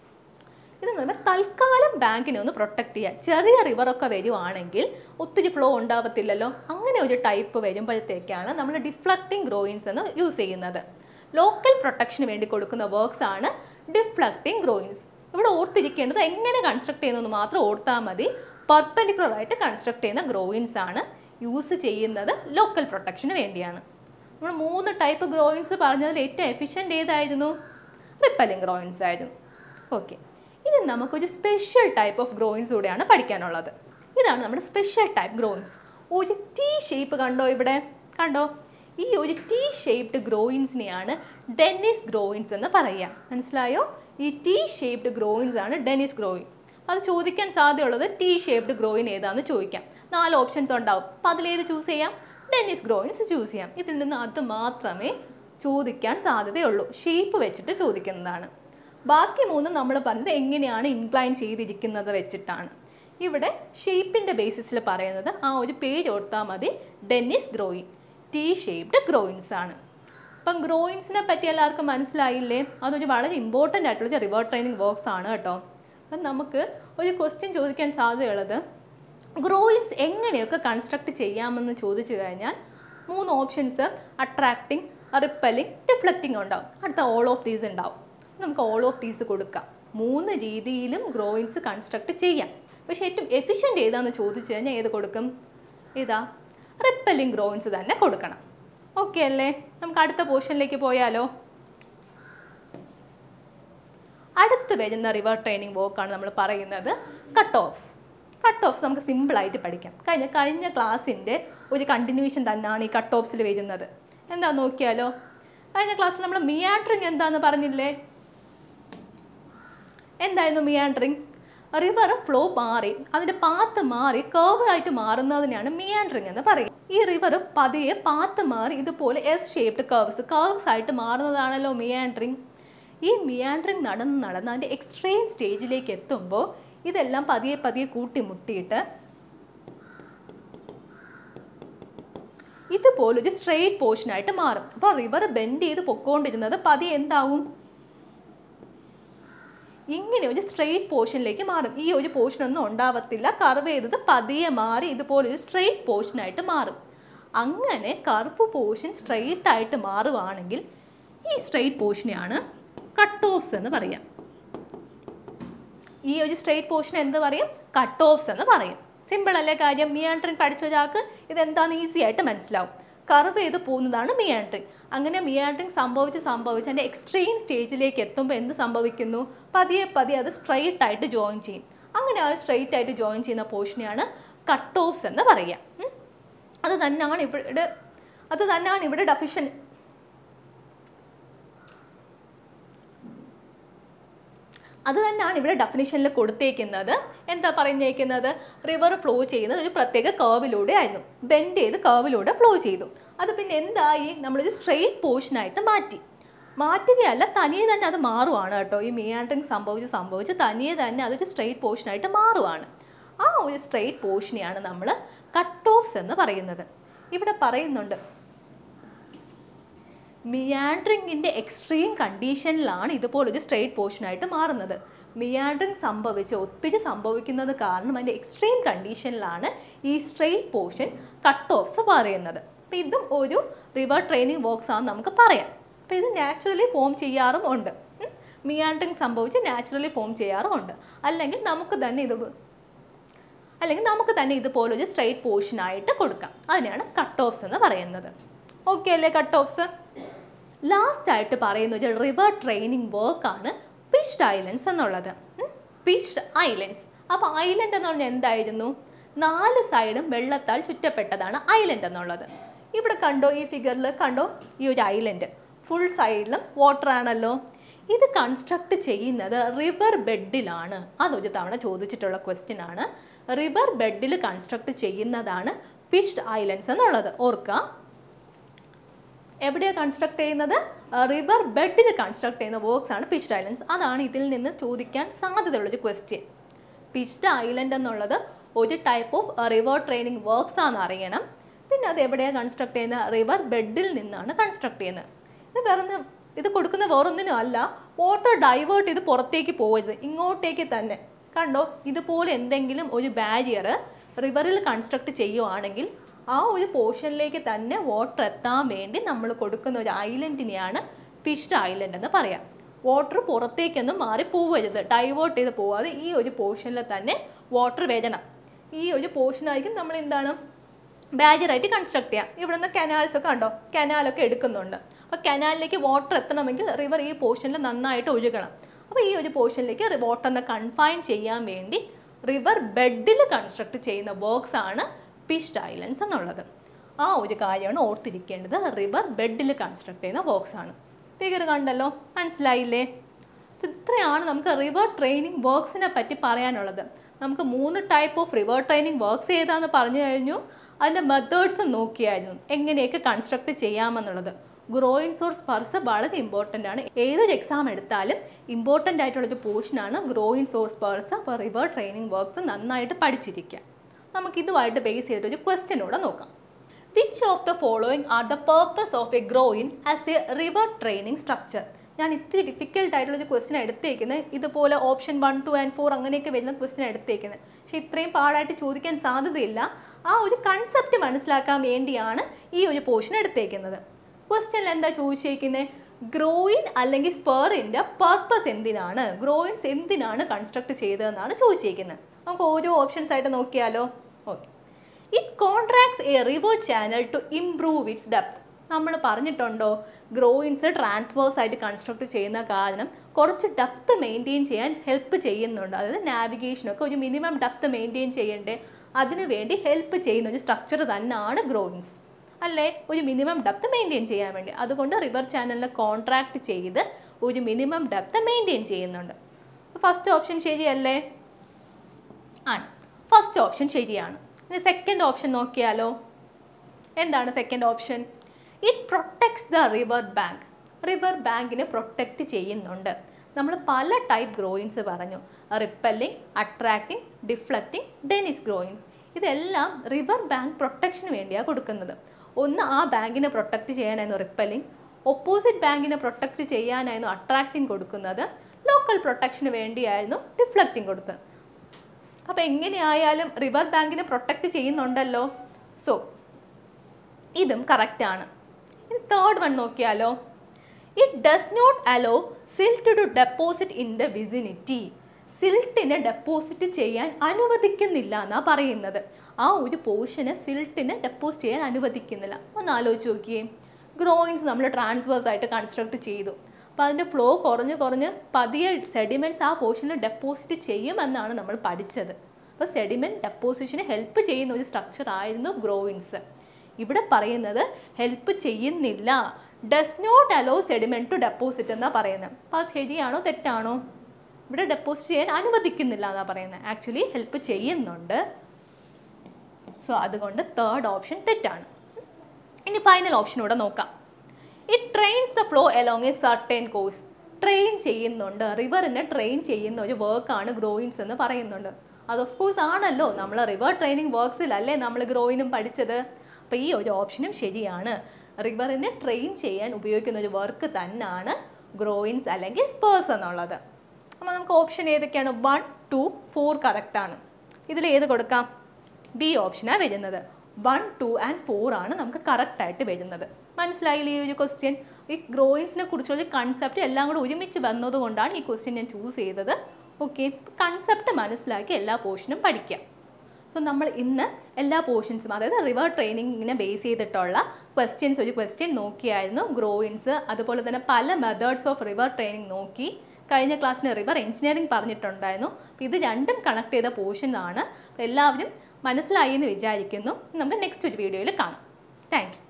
ഇത് എന്ന് പറയുമ്പോൾ തൽക്കാലം ബാങ്കിനെ ഒന്ന് പ്രൊട്ടക്ട് ചെയ്യുക ചെറിയ റിവറൊക്കെ വരുവാണെങ്കിൽ ഒത്തിരി ഫ്ലോ ഉണ്ടാവത്തില്ലല്ലോ അങ്ങനെ ഒരു ടൈപ്പ് വരുമ്പോഴത്തേക്കാണ് നമ്മൾ ഡിഫ്ലക്റ്റിംഗ് ഗ്രോയിൻസ് എന്ന് യൂസ് ചെയ്യുന്നത് ലോക്കൽ പ്രൊട്ടക്ഷന് വേണ്ടി കൊടുക്കുന്ന വർക്ക്സ് ആണ് ഡിഫ്ലക്റ്റിംഗ് ഗ്രോയിൻസ് ഇവിടെ ഓർത്തിരിക്കേണ്ടത് എങ്ങനെ കൺസ്ട്രക്ട് ചെയ്യുന്നത് മാത്രം ഓർത്താൽ മതി പെർപെൻഡിക്കുലർ ആയിട്ട് കൺസ്ട്രക്ട് ചെയ്യുന്ന ഗ്രോയിൻസ് ആണ് യൂസ് ചെയ്യുന്നത് ലോക്കൽ പ്രൊട്ടക്ഷന് വേണ്ടിയാണ് നമ്മൾ മൂന്ന് ടൈപ്പ് ഗ്രോയിൻസ് പറഞ്ഞതിൽ ഏറ്റവും എഫിഷ്യൻ്റ് ഏതായിരുന്നു റിപ്പലിംഗ് ഗ്രോയിൻസ് ആയിരുന്നു ഓക്കെ ഇനി നമുക്കൊരു സ്പെഷ്യൽ ടൈപ്പ് ഓഫ് ഗ്രോയിൻസ് കൂടെയാണ് പഠിക്കാനുള്ളത് ഇതാണ് നമ്മുടെ സ്പെഷ്യൽ ടൈപ്പ് ഗ്രോയിൻസ് ഒരു ടീ ഷേപ്പ് കണ്ടോ ഇവിടെ കണ്ടോ ഈ ഒരു ടീ ഷേപ്ഡ് ഗ്രോയിൻസിനെയാണ് ഡെന്നിസ് ഗ്രോയിൻസ് എന്ന് പറയുക മനസ്സിലായോ ഈ ടീ ഷേപ്ഡ് ഗ്രോയിൻസ് ആണ് ഡെന്നിസ് ഗ്രോയിൻ അത് ചോദിക്കാൻ സാധ്യതയുള്ളത് ടീ ഷേപ്ഡ് ഗ്രോയിൻ ഏതാണെന്ന് ചോദിക്കാം നാല് ഓപ്ഷൻസ് ഉണ്ടാവും അപ്പോൾ അതിലേത് ചൂസ് ചെയ്യാം ഡെന്നിസ് ഗ്രോയിൻസ് ചൂസ് ചെയ്യാം ഇതിൽ നിന്ന് അത് മാത്രമേ ചോദിക്കാൻ സാധ്യതയുള്ളൂ ഷേപ്പ് വെച്ചിട്ട് ചോദിക്കുന്നതാണ് ബാക്കി മൂന്നും നമ്മൾ പറഞ്ഞത് എങ്ങനെയാണ് ഇൻക്ലൈൻ ചെയ്തിരിക്കുന്നത് വെച്ചിട്ടാണ് ഇവിടെ ഷേപ്പിൻ്റെ ബേസിസിൽ പറയുന്നത് ആ ഒരു പേര് ഓർത്താൽ മതി Denehy's groyne T shaped groynes ആണ് അപ്പം ഗ്രോയിൻസിനെ പറ്റി എല്ലാവർക്കും മനസ്സിലായില്ലേ അതൊരു വളരെ ഇമ്പോർട്ടൻ്റ് ആയിട്ടുള്ള റിവർ ട്രെയിനിങ് വർക്ക്സ് ആണ് കേട്ടോ അപ്പം നമുക്ക് ഒരു ക്വസ്റ്റ്യൻ ചോദിക്കാൻ സാധ്യതയുള്ളത് ഗ്രോയിൻസ് എങ്ങനെയൊക്കെ കൺസ്ട്രക്ട് ചെയ്യാമെന്ന് ചോദിച്ചു കഴിഞ്ഞാൽ മൂന്ന് ഓപ്ഷൻസ് അട്രാക്റ്റിംഗ് റിപ്പലിംഗ് ഡിഫ്ലക്റ്റിംഗ് ഉണ്ടാവും അടുത്ത ഓൾ ഓഫ് ദീസ് ഉണ്ടാവും നമുക്ക് ഓൾ ഓഫ് ദീസ് കൊടുക്കാം മൂന്ന് രീതിയിലും ഗ്രോയിൻസ് കൺസ്ട്രക്ട് ചെയ്യാം പക്ഷേ ഏറ്റവും എഫിഷ്യൻ്റ് ഏതാണെന്ന് ചോദിച്ചു കഴിഞ്ഞാൽ ഏത് കൊടുക്കും ഏതാ റിപ്പലിംഗ് ഗ്രോയിൻസ് തന്നെ കൊടുക്കണം ഓക്കെ അല്ലേ നമുക്ക് അടുത്ത പോർഷനിലേക്ക് പോയാലോ അടുത്ത് വരുന്ന റിവർ ട്രെയിനിങ് വർക്കാണ് നമ്മൾ പറയുന്നത് കട്ട് ഓഫ്സ് കട്ട് ഓഫ്സ് നമുക്ക് സിമ്പിളായിട്ട് പഠിക്കാം കഴിഞ്ഞ കഴിഞ്ഞ ക്ലാസ്സിൻ്റെ ഒരു കണ്ടിന്യൂഷൻ തന്നെയാണ് ഈ കട്ട് ഓഫ്സിൽ വരുന്നത് എന്താ നോക്കിയാലോ കഴിഞ്ഞ ക്ലാസ്സിൽ നമ്മൾ മിയാൻഡറിങ് എന്താന്ന് പറഞ്ഞില്ലേ എന്തായിരുന്നു മിയാൻഡറിങ് റിവർ ഫ്ലോ മാറി അതിൻ്റെ പാത്ത് മാറി കേർവ് ആയിട്ട് മാറുന്നതിനാണ് മിയാൻഡറിങ് എന്ന് പറയും ഈ റിവർ പതിയെ പാത്ത് മാറി ഇതുപോലെ എസ് ഷേപ്ഡ് കർവ്സ് കർവ്സ് ആയിട്ട് മാറുന്നതാണല്ലോ മിയാൻഡറിങ് ഈ മിയാൻഡറിങ് നടന്ന് നടന്ന് അതിൻ്റെ എക്സ്ട്രീം സ്റ്റേജിലേക്ക് എത്തുമ്പോൾ ഇതെല്ലാം പതിയെ പതിയെ കൂട്ടിമുട്ടിയിട്ട് ഇതുപോലൊരു സ്ട്രെയിറ്റ് പോർഷനായിട്ട് മാറും അപ്പോൾ റിവർ ബെൻഡ് ചെയ്ത് പൊക്കോണ്ടിരുന്നത് പതിയെ എന്താവും ഇങ്ങനെ ഒരു സ്ട്രെയിറ്റ് പോർഷനിലേക്ക് മാറും ഈ ഒരു പോർഷൻ ഒന്നും ഉണ്ടാവത്തില്ല കർവ് ചെയ്തത് പതിയെ മാറി ഇതുപോലൊരു സ്ട്രെയിറ്റ് പോർഷനായിട്ട് മാറും അങ്ങനെ കറുപ്പ് പോർഷൻ സ്ട്രെയിറ്റ് ആയിട്ട് മാറുവാണെങ്കിൽ ഈ സ്ട്രെയിറ്റ് പോർഷനെയാണ് കട്ട് ഓഫ്സ് എന്ന് പറയാം ഈ ഒരു സ്ട്രെയിറ്റ് പോർഷൻ എന്ത് പറയും കട്ട് ഓഫ്സ് എന്ന് പറയും സിമ്പിൾ അല്ലേ കാര്യം മിയാൻഡറിങ് പഠിച്ച ഒരാൾക്ക് ഇതെന്താന്ന് ഈസി ആയിട്ട് മനസ്സിലാവും കർവ് ചെയ്ത് പോകുന്നതാണ് മിയാൻഡറിങ് അങ്ങനെ മിയാൻഡറിങ് സംഭവിച്ച് സംഭവിച്ച് അതിൻ്റെ എക്സ്ട്രീം സ്റ്റേജിലേക്ക് എത്തുമ്പോൾ എന്ത് സംഭവിക്കുന്നു പതിയെ പതിയെ അത് സ്ട്രെയിറ്റ് ആയിട്ട് ജോയിൻ ചെയ്യും അങ്ങനെ ആ സ്ട്രെയിറ്റ് ആയിട്ട് ജോയിൻ ചെയ്യുന്ന പോർഷനെയാണ് കട്ട് ഓഫ്സ് എന്ന് പറയുക ഉം. അത് തന്നെയാണ് ഇവിടെ അത് തന്നെയാണ് ഇവിടെ ഡെഫിഷൻ അത് തന്നെയാണ് ഇവിടെ ഡെഫിനിഷനിൽ കൊടുത്തേക്കുന്നത് എന്താ പറഞ്ഞേക്കുന്നത് റിവർ ഫ്ലോ ചെയ്യുന്നത് ഒരു പ്രത്യേക കേർവിലൂടെ ആയിരുന്നു ബെൻഡ് ചെയ്ത് കേർവിലൂടെ ഫ്ലോ ചെയ്തു അത് പിന്നെ എന്തായി നമ്മളൊരു സ്ട്രെയിറ്റ് പോർഷനായിട്ട് മാറ്റി മാറ്റുകയല്ല തനിയെ തന്നെ അത് മാറുവാണ് കേട്ടോ ഈ മിയാൻഡറിങ് സംഭവിച്ച് സംഭവിച്ച് തനിയെ തന്നെ അതൊരു സ്ട്രെയിറ്റ് പോർഷനായിട്ട് മാറുവാണ് ആ ഒരു സ്ട്രെയിറ്റ് പോർഷനെയാണ് നമ്മൾ കട്ട് ഓഫ്സ് എന്ന് പറയുന്നത് ഇവിടെ പറയുന്നുണ്ട് മിയാൻഡറിങ്ങിൻ്റെ എക്സ്ട്രീം കണ്ടീഷനിലാണ് ഇതുപോലൊരു സ്ട്രെയിറ്റ് പോർഷനായിട്ട് മാറുന്നത് മിയാൻഡറിങ് സംഭവിച്ച് ഒത്തിരി സംഭവിക്കുന്നത് കാരണം അതിൻ്റെ എക്സ്ട്രീം കണ്ടീഷനിലാണ് ഈ സ്ട്രെയിറ്റ് പോർഷൻ കട്ട് ഓഫ്സ് പറയുന്നത് അപ്പോൾ ഇതും ഒരു റിവർ ട്രെയിനിങ് വർക്ക്സ് ആണെന്ന് നമുക്ക് പറയാം അപ്പോൾ ഇത് നാച്ചുറലി ഫോം ചെയ്യാറും ഉണ്ട് മിയാൻഡറിങ് സംഭവിച്ച് നാച്ചുറലി ഫോം ചെയ്യാറും ഉണ്ട് അല്ലെങ്കിൽ നമുക്ക് തന്നെ ഇത് അല്ലെങ്കിൽ നമുക്ക് തന്നെ ഇതുപോലൊരു സ്ട്രെയിറ്റ് പോർഷനായിട്ട് കൊടുക്കാം അതിനെയാണ് കട്ട് ഓഫ്സ് എന്ന് പറയുന്നത് ഓക്കെ അല്ലേ കട്ട് ഓഫ്സ് ലാസ്റ്റ് ആയിട്ട് പറയുന്ന ഒരു റിവർ ട്രെയിനിങ് വർക്കാണ് പിച്ച്ഡ് ഐലൻഡ്സ് എന്നുള്ളത് പിച്ച്ഡ് ഐലൻഡ്സ് അപ്പോൾ ഐലൻഡ് എന്ന് പറഞ്ഞാൽ എന്തായിരുന്നു നാല് സൈഡും വെള്ളത്താൽ ചുറ്റപ്പെട്ടതാണ് ഐലൻഡ് എന്നുള്ളത് ഇവിടെ കണ്ടോ ഈ ഫിഗറിൽ കണ്ടോ ഈ ഒരു ഐലൻഡ് ഫുൾ സൈഡിലും വാട്ടർ ആണല്ലോ ഇത് കൺസ്ട്രക്ട് ചെയ്യുന്നത് റിവർ ബെഡിലാണ് അതൊരു തവണ ചോദിച്ചിട്ടുള്ള ക്വസ്റ്റ്യൻ ആണ് റിവർ ബെഡിൽ കൺസ്ട്രക്ട് ചെയ്യുന്നതാണ് ഫിഷ്ഡ് ഐലൻഡ്സ് എന്നുള്ളത് ഓർക്കുക എവിടെയാണ് കൺസ്ട്രക്ട് ചെയ്യുന്നത് റിവർ ബെഡിൽ കൺസ്ട്രക്ട് ചെയ്യുന്ന വർക്ക്സ് ആണ് പിച്ച്ഡ് ഐലൻഡ്സ് അതാണ് ഇതിൽ നിന്ന് ചോദിക്കാൻ സാധ്യതയുള്ളൊരു ക്വസ്റ്റ്യൻ പിച്ച്ഡ് ഐലൻഡ് എന്നുള്ളത് ഒരു type of river training works ആണെന്ന് അറിയണം പിന്നെ അത് എവിടെയാണ് കൺസ്ട്രക്ട് ചെയ്യുന്ന റിവർ ബെഡിൽ നിന്നാണ് കൺസ്ട്രക്ട് ചെയ്യുന്നത് ഇത് വേറൊന്ന് ഇത് കൊടുക്കുന്ന വേറൊന്നിനും അല്ല വാട്ടർ ഡൈവേർട്ട് ചെയ്ത് പുറത്തേക്ക് പോകരുത് ഇങ്ങോട്ടേക്ക് തന്നെ കണ്ടോ ഇതുപോലെ എന്തെങ്കിലും ഒരു ബാരിയർ റിവറിൽ കൺസ്ട്രക്ട് ചെയ്യുവാണെങ്കിൽ ആ ഒരു പോർഷനിലേക്ക് തന്നെ വാട്ടർ എത്താൻ വേണ്ടി നമ്മൾ കൊടുക്കുന്ന ഒരു ഐലൻഡിനെയാണ് ഫിഷ്ഡ് ഐലൻഡ് എന്ന് പറയാം വാട്ടർ പുറത്തേക്കൊന്നും മാറി പോവരുത് ഡൈവേർട്ട് ചെയ്ത് പോവാതെ ഈ ഒരു പോർഷനിൽ തന്നെ വാട്ടർ വരണം ഈ ഒരു പോർഷനായിരിക്കും നമ്മൾ എന്താണ് ബാരിയറായിട്ട് കൺസ്ട്രക്ട് ചെയ്യാം ഇവിടുന്ന് കനാൽസ് ഒക്കെ ഉണ്ടോ കനാലൊക്കെ എടുക്കുന്നുണ്ട് അപ്പോൾ കനാലിലേക്ക് വാട്ടർ എത്തണമെങ്കിൽ റിവർ ഈ പോർഷനിൽ നന്നായിട്ട് ഒഴുകണം അപ്പോൾ ഈ ഒരു പോർഷനിലേക്ക് വാട്ടറിനെ കൺഫൈൻ ചെയ്യാൻ വേണ്ടി റിവർ ബെഡിൽ കൺസ്ട്രക്ട് ചെയ്യുന്ന വർക്ക്സ് ആണ് ഫിഷ്ഡ് ഐലൻഡ്സ് എന്നുള്ളത് ആ ഒരു കാര്യമാണ് ഓർത്തിരിക്കേണ്ടത് റിവർ ബെഡിൽ കൺസ്ട്രക്ട് ചെയ്യുന്ന വർക്ക്സ് ആണ് ഫിഗർ കണ്ടല്ലോ മനസ്സിലായില്ലേ ഇത്രയാണ് നമുക്ക് റിവർ ട്രെയിനിങ് വർക്ക്സിനെ പറ്റി പറയാനുള്ളത് നമുക്ക് മൂന്ന് type of river training works ഏതാന്ന് പറഞ്ഞു കഴിഞ്ഞു അതിൻ്റെ മെത്തേഡ്സും നോക്കിയായിരുന്നു എങ്ങനെയൊക്കെ കൺസ്ട്രക്ട് ചെയ്യാമെന്നുള്ളത് ഗ്രോയിൻ സോഴ്സ് സ്പർസ് വളരെ ഇമ്പോർട്ടൻ്റ് ആണ് ഏതൊരു എക്സാം എടുത്താലും ഇമ്പോർട്ടൻ്റ് ആയിട്ടുള്ളൊരു പോർഷനാണ് ഗ്രോയിൻ സോഴ്സ് സ്പർസ് അപ്പോൾ റിവർ ട്രെയിനിങ് വർക്ക്സ് നന്നായിട്ട് പഠിച്ചിരിക്കുക നമുക്ക് ഇതുമായിട്ട് ബേസ് ചെയ്തിട്ടൊരു ക്വസ്റ്റ്യൻ കൂടെ നോക്കാം which of the following are the purpose of a groyne as a river training structure ഞാൻ ഇത്തിരി ഡിഫിക്കൽട്ട് ആയിട്ടുള്ള ഒരു ക്വസ്റ്റ്യൻ എടുത്തേക്കുന്നത് ഇതുപോലെ option one two and four അങ്ങനെയൊക്കെ വരുന്ന ക്വസ്റ്റ്യൻ എടുത്തേക്കുന്നത് പക്ഷേ ഇത്രയും പാടായിട്ട് ചോദിക്കാൻ സാധ്യതയില്ല ആ ഒരു കൺസെപ്റ്റ് മനസ്സിലാക്കാൻ വേണ്ടിയാണ് ഈ ഒരു പോർഷൻ എടുത്തേക്കുന്നത് ക്വസ്റ്റ്യനിൽ എന്താ ചോദിച്ചേക്കുന്നത് ഗ്രോയിൻ അല്ലെങ്കിൽ സ്പെറിൻ്റെ പർപ്പസ് എന്തിനാണ് ഗ്രോയിൻസ് എന്തിനാണ് കൺസ്ട്രക്ട് ചെയ്തതെന്നാണ് ചോദിച്ചേക്കുന്നത് നമുക്ക് ഓരോ ഓപ്ഷൻസ് ആയിട്ട് നോക്കിയാലോ okay it contracts a river channel to improve its depth നമ്മൾ പറഞ്ഞിട്ടുണ്ടോ ഗ്രോയിൻസ് ട്രാൻസ്ഫേഴ്സ് ആയിട്ട് കൺസ്ട്രക്ട് ചെയ്യുന്ന കാരണം കുറച്ച് ഡെപ്ത് മെയിൻറ്റെയിൻ ചെയ്യാൻ ഹെൽപ്പ് ചെയ്യുന്നുണ്ട് അതായത് നാവിഗേഷനൊക്കെ ഒരു മിനിമം ഡെപ്ത് മെയിൻറ്റെയിൻ ചെയ്യണ്ടേ അതിനു വേണ്ടി ഹെൽപ്പ് ചെയ്യുന്ന ഒരു സ്ട്രക്ചർ തന്നെയാണ് ഗ്രോയിൻസ് അല്ലേ ഒരു മിനിമം ഡെപ്ത് മെയിൻറ്റെയിൻ ചെയ്യാൻ വേണ്ടി അതുകൊണ്ട് റിവർ ചാനലിനെ കോൺട്രാക്ട് ചെയ്ത് ഒരു മിനിമം ഡെപ്ത് മെയിൻറ്റെയിൻ ചെയ്യുന്നുണ്ട് ഫസ്റ്റ് ഓപ്ഷൻ ശരിയല്ലേ ആണ് ഫസ്റ്റ് ഓപ്ഷൻ ശരിയാണ് ഇനി സെക്കൻഡ് ഓപ്ഷൻ നോക്കിയാലോ എന്താണ് second option it protects the river bank river ബാങ്കിനെ പ്രൊട്ടക്റ്റ് ചെയ്യുന്നുണ്ട് നമ്മൾ പല ടൈപ്പ് ഗ്രോയിൻസ് പറഞ്ഞു repelling attracting deflecting Denehy's groynes ഇതെല്ലാം റിവർ ബാങ്ക് പ്രൊട്ടക്ഷന് വേണ്ടിയാണ് കൊടുക്കുന്നത് ഒന്ന് ആ ബാങ്കിനെ പ്രൊട്ടക്റ്റ് ചെയ്യാനായിരുന്നു റിപ്പല്ലിംഗ് ഓപ്പോസിറ്റ് ബാങ്കിനെ പ്രൊട്ടക്റ്റ് ചെയ്യാനായിരുന്നു അട്രാക്റ്റിംഗ് കൊടുക്കുന്നത് ലോക്കൽ പ്രൊട്ടക്ഷന് വേണ്ടിയായിരുന്നു ഡിഫ്ലക്റ്റിംഗ് കൊടുത്തത് അപ്പോൾ എങ്ങനെയായാലും റിവർ ബാങ്കിനെ പ്രൊട്ടക്റ്റ് ചെയ്യുന്നുണ്ടല്ലോ സോ ഇതും കറക്റ്റാണ് ഇനി തേർഡ് വൺ നോക്കിയാലോ it does not allow silt to deposit in the vicinity സിൽട്ടിനെ ഡെപ്പോസിറ്റ് ചെയ്യാൻ അനുവദിക്കുന്നില്ല എന്നാണ് പറയുന്നത് ആ ഒരു പോർഷന് സിൽട്ടിനെ ഡെപ്പോസിറ്റ് ചെയ്യാൻ അനുവദിക്കുന്നില്ല ഒന്ന് ആലോചിച്ച് നോക്കിയേ ഗ്രോയിൻസ് നമ്മൾ ട്രാൻസ്ഫേഴ്സ് ആയിട്ട് കൺസ്ട്രക്ട് ചെയ്തു അപ്പോൾ അതിൻ്റെ ഫ്ലോ കുറഞ്ഞ് കുറഞ്ഞ് പതിയെ സെഡിമെൻറ്റ്സ് ആ പോർഷനിൽ ഡെപ്പോസിറ്റ് ചെയ്യുമെന്നാണ് നമ്മൾ പഠിച്ചത് അപ്പോൾ സെഡിമെൻറ്റ് ഡെപ്പോസിഷന് ഹെൽപ്പ് ചെയ്യുന്ന ഒരു സ്ട്രക്ചർ ആയിരുന്നു ഗ്രോയിൻസ് ഇവിടെ പറയുന്നത് ഹെൽപ്പ് ചെയ്യുന്നില്ല does not allow sediment to deposit എന്നാണ് പറയുന്നത് അപ്പോൾ അത് ശരിയാണോ തെറ്റാണോ ഇവിടെ ഡെപ്പോസിറ്റ് ചെയ്യാൻ അനുവദിക്കുന്നില്ല എന്നാണ് പറയുന്നത് ആക്ച്വലി ഹെൽപ്പ് ചെയ്യുന്നുണ്ട് സോ അതുകൊണ്ട് തേർഡ് ഓപ്ഷൻ തെറ്റാണ് ഇനി ഫൈനൽ ഓപ്ഷൻ കൂടെ നോക്കാം it trains the flow along a certain course train ചെയ്യുന്നുണ്ട് റിവറിനെ ട്രെയിൻ ചെയ്യുന്ന ഒരു വർക്കാണ് ഗ്രോയിൻസ് എന്ന് പറയുന്നുണ്ട് അത് ഓഫ് കോഴ്സ് ആണല്ലോ നമ്മൾ റിവർ ട്രെയിനിങ് വർക്ക്സിലല്ലേ നമ്മൾ ഗ്രോയിനും പഠിച്ചത് അപ്പോൾ ഈ ഒരു ഓപ്ഷനും ശരിയാണ് റിവറിനെ ട്രെയിൻ ചെയ്യാൻ ഉപയോഗിക്കുന്ന ഒരു വർക്ക് തന്നെയാണ് ഗ്രോയിൻസ് അല്ലെങ്കിൽ സ്പേഴ്സ് എന്നുള്ളത് അപ്പോൾ നമുക്ക് ഓപ്ഷൻ ഏതൊക്കെയാണ് വൺ ടു ഫോർ കറക്റ്റാണ് ഇതിൽ ഏത് കൊടുക്കാം ബി ഓപ്ഷനാണ് വരുന്നത് വൺ ടു ആൻഡ് ഫോർ ആണ് നമുക്ക് കറക്റ്റായിട്ട് വരുന്നത് മനസ്സിലായില്ലേ ഈ ഒരു ക്വസ്റ്റ്യൻ ഈ ഗ്രോയിൻസിനെ കുറിച്ചുള്ള കൺസെപ്റ്റ് എല്ലാം കൂടെ ഒരുമിച്ച് വന്നതുകൊണ്ടാണ് ഈ ക്വസ്റ്റ്യൻ ഞാൻ ചൂസ് ചെയ്തത് ഓക്കെ കൺസെപ്റ്റ് മനസ്സിലാക്കി എല്ലാ പോർഷനും പഠിക്കാം സോ നമ്മൾ ഇന്ന് എല്ലാ പോർഷൻസും അതായത് റിവർ ട്രെയിനിങ്ങിനെ ബേസ് ചെയ്തിട്ടുള്ള ക്വസ്റ്റ്യൻസ് ഒരു ക്വസ്റ്റ്യൻ നോക്കിയായിരുന്നു ഗ്രോയിൻസ് അതുപോലെ തന്നെ പല മെത്തേഡ്സ് ഓഫ് റിവർ ട്രെയിനിങ് നോക്കി കഴിഞ്ഞ ക്ലാസ്സിന് റിവർ എഞ്ചിനീയറിംഗ് പറഞ്ഞിട്ടുണ്ടായിരുന്നു അപ്പോൾ ഇത് രണ്ടും കണക്ട് ചെയ്ത പോർഷൻ ആണ് അപ്പോൾ എല്ലാവരും മനസ്സിലായി എന്ന് വിചാരിക്കുന്നു നമുക്ക് നെക്സ്റ്റ് ഒരു വീഡിയോയിൽ കാണാം താങ്ക് യു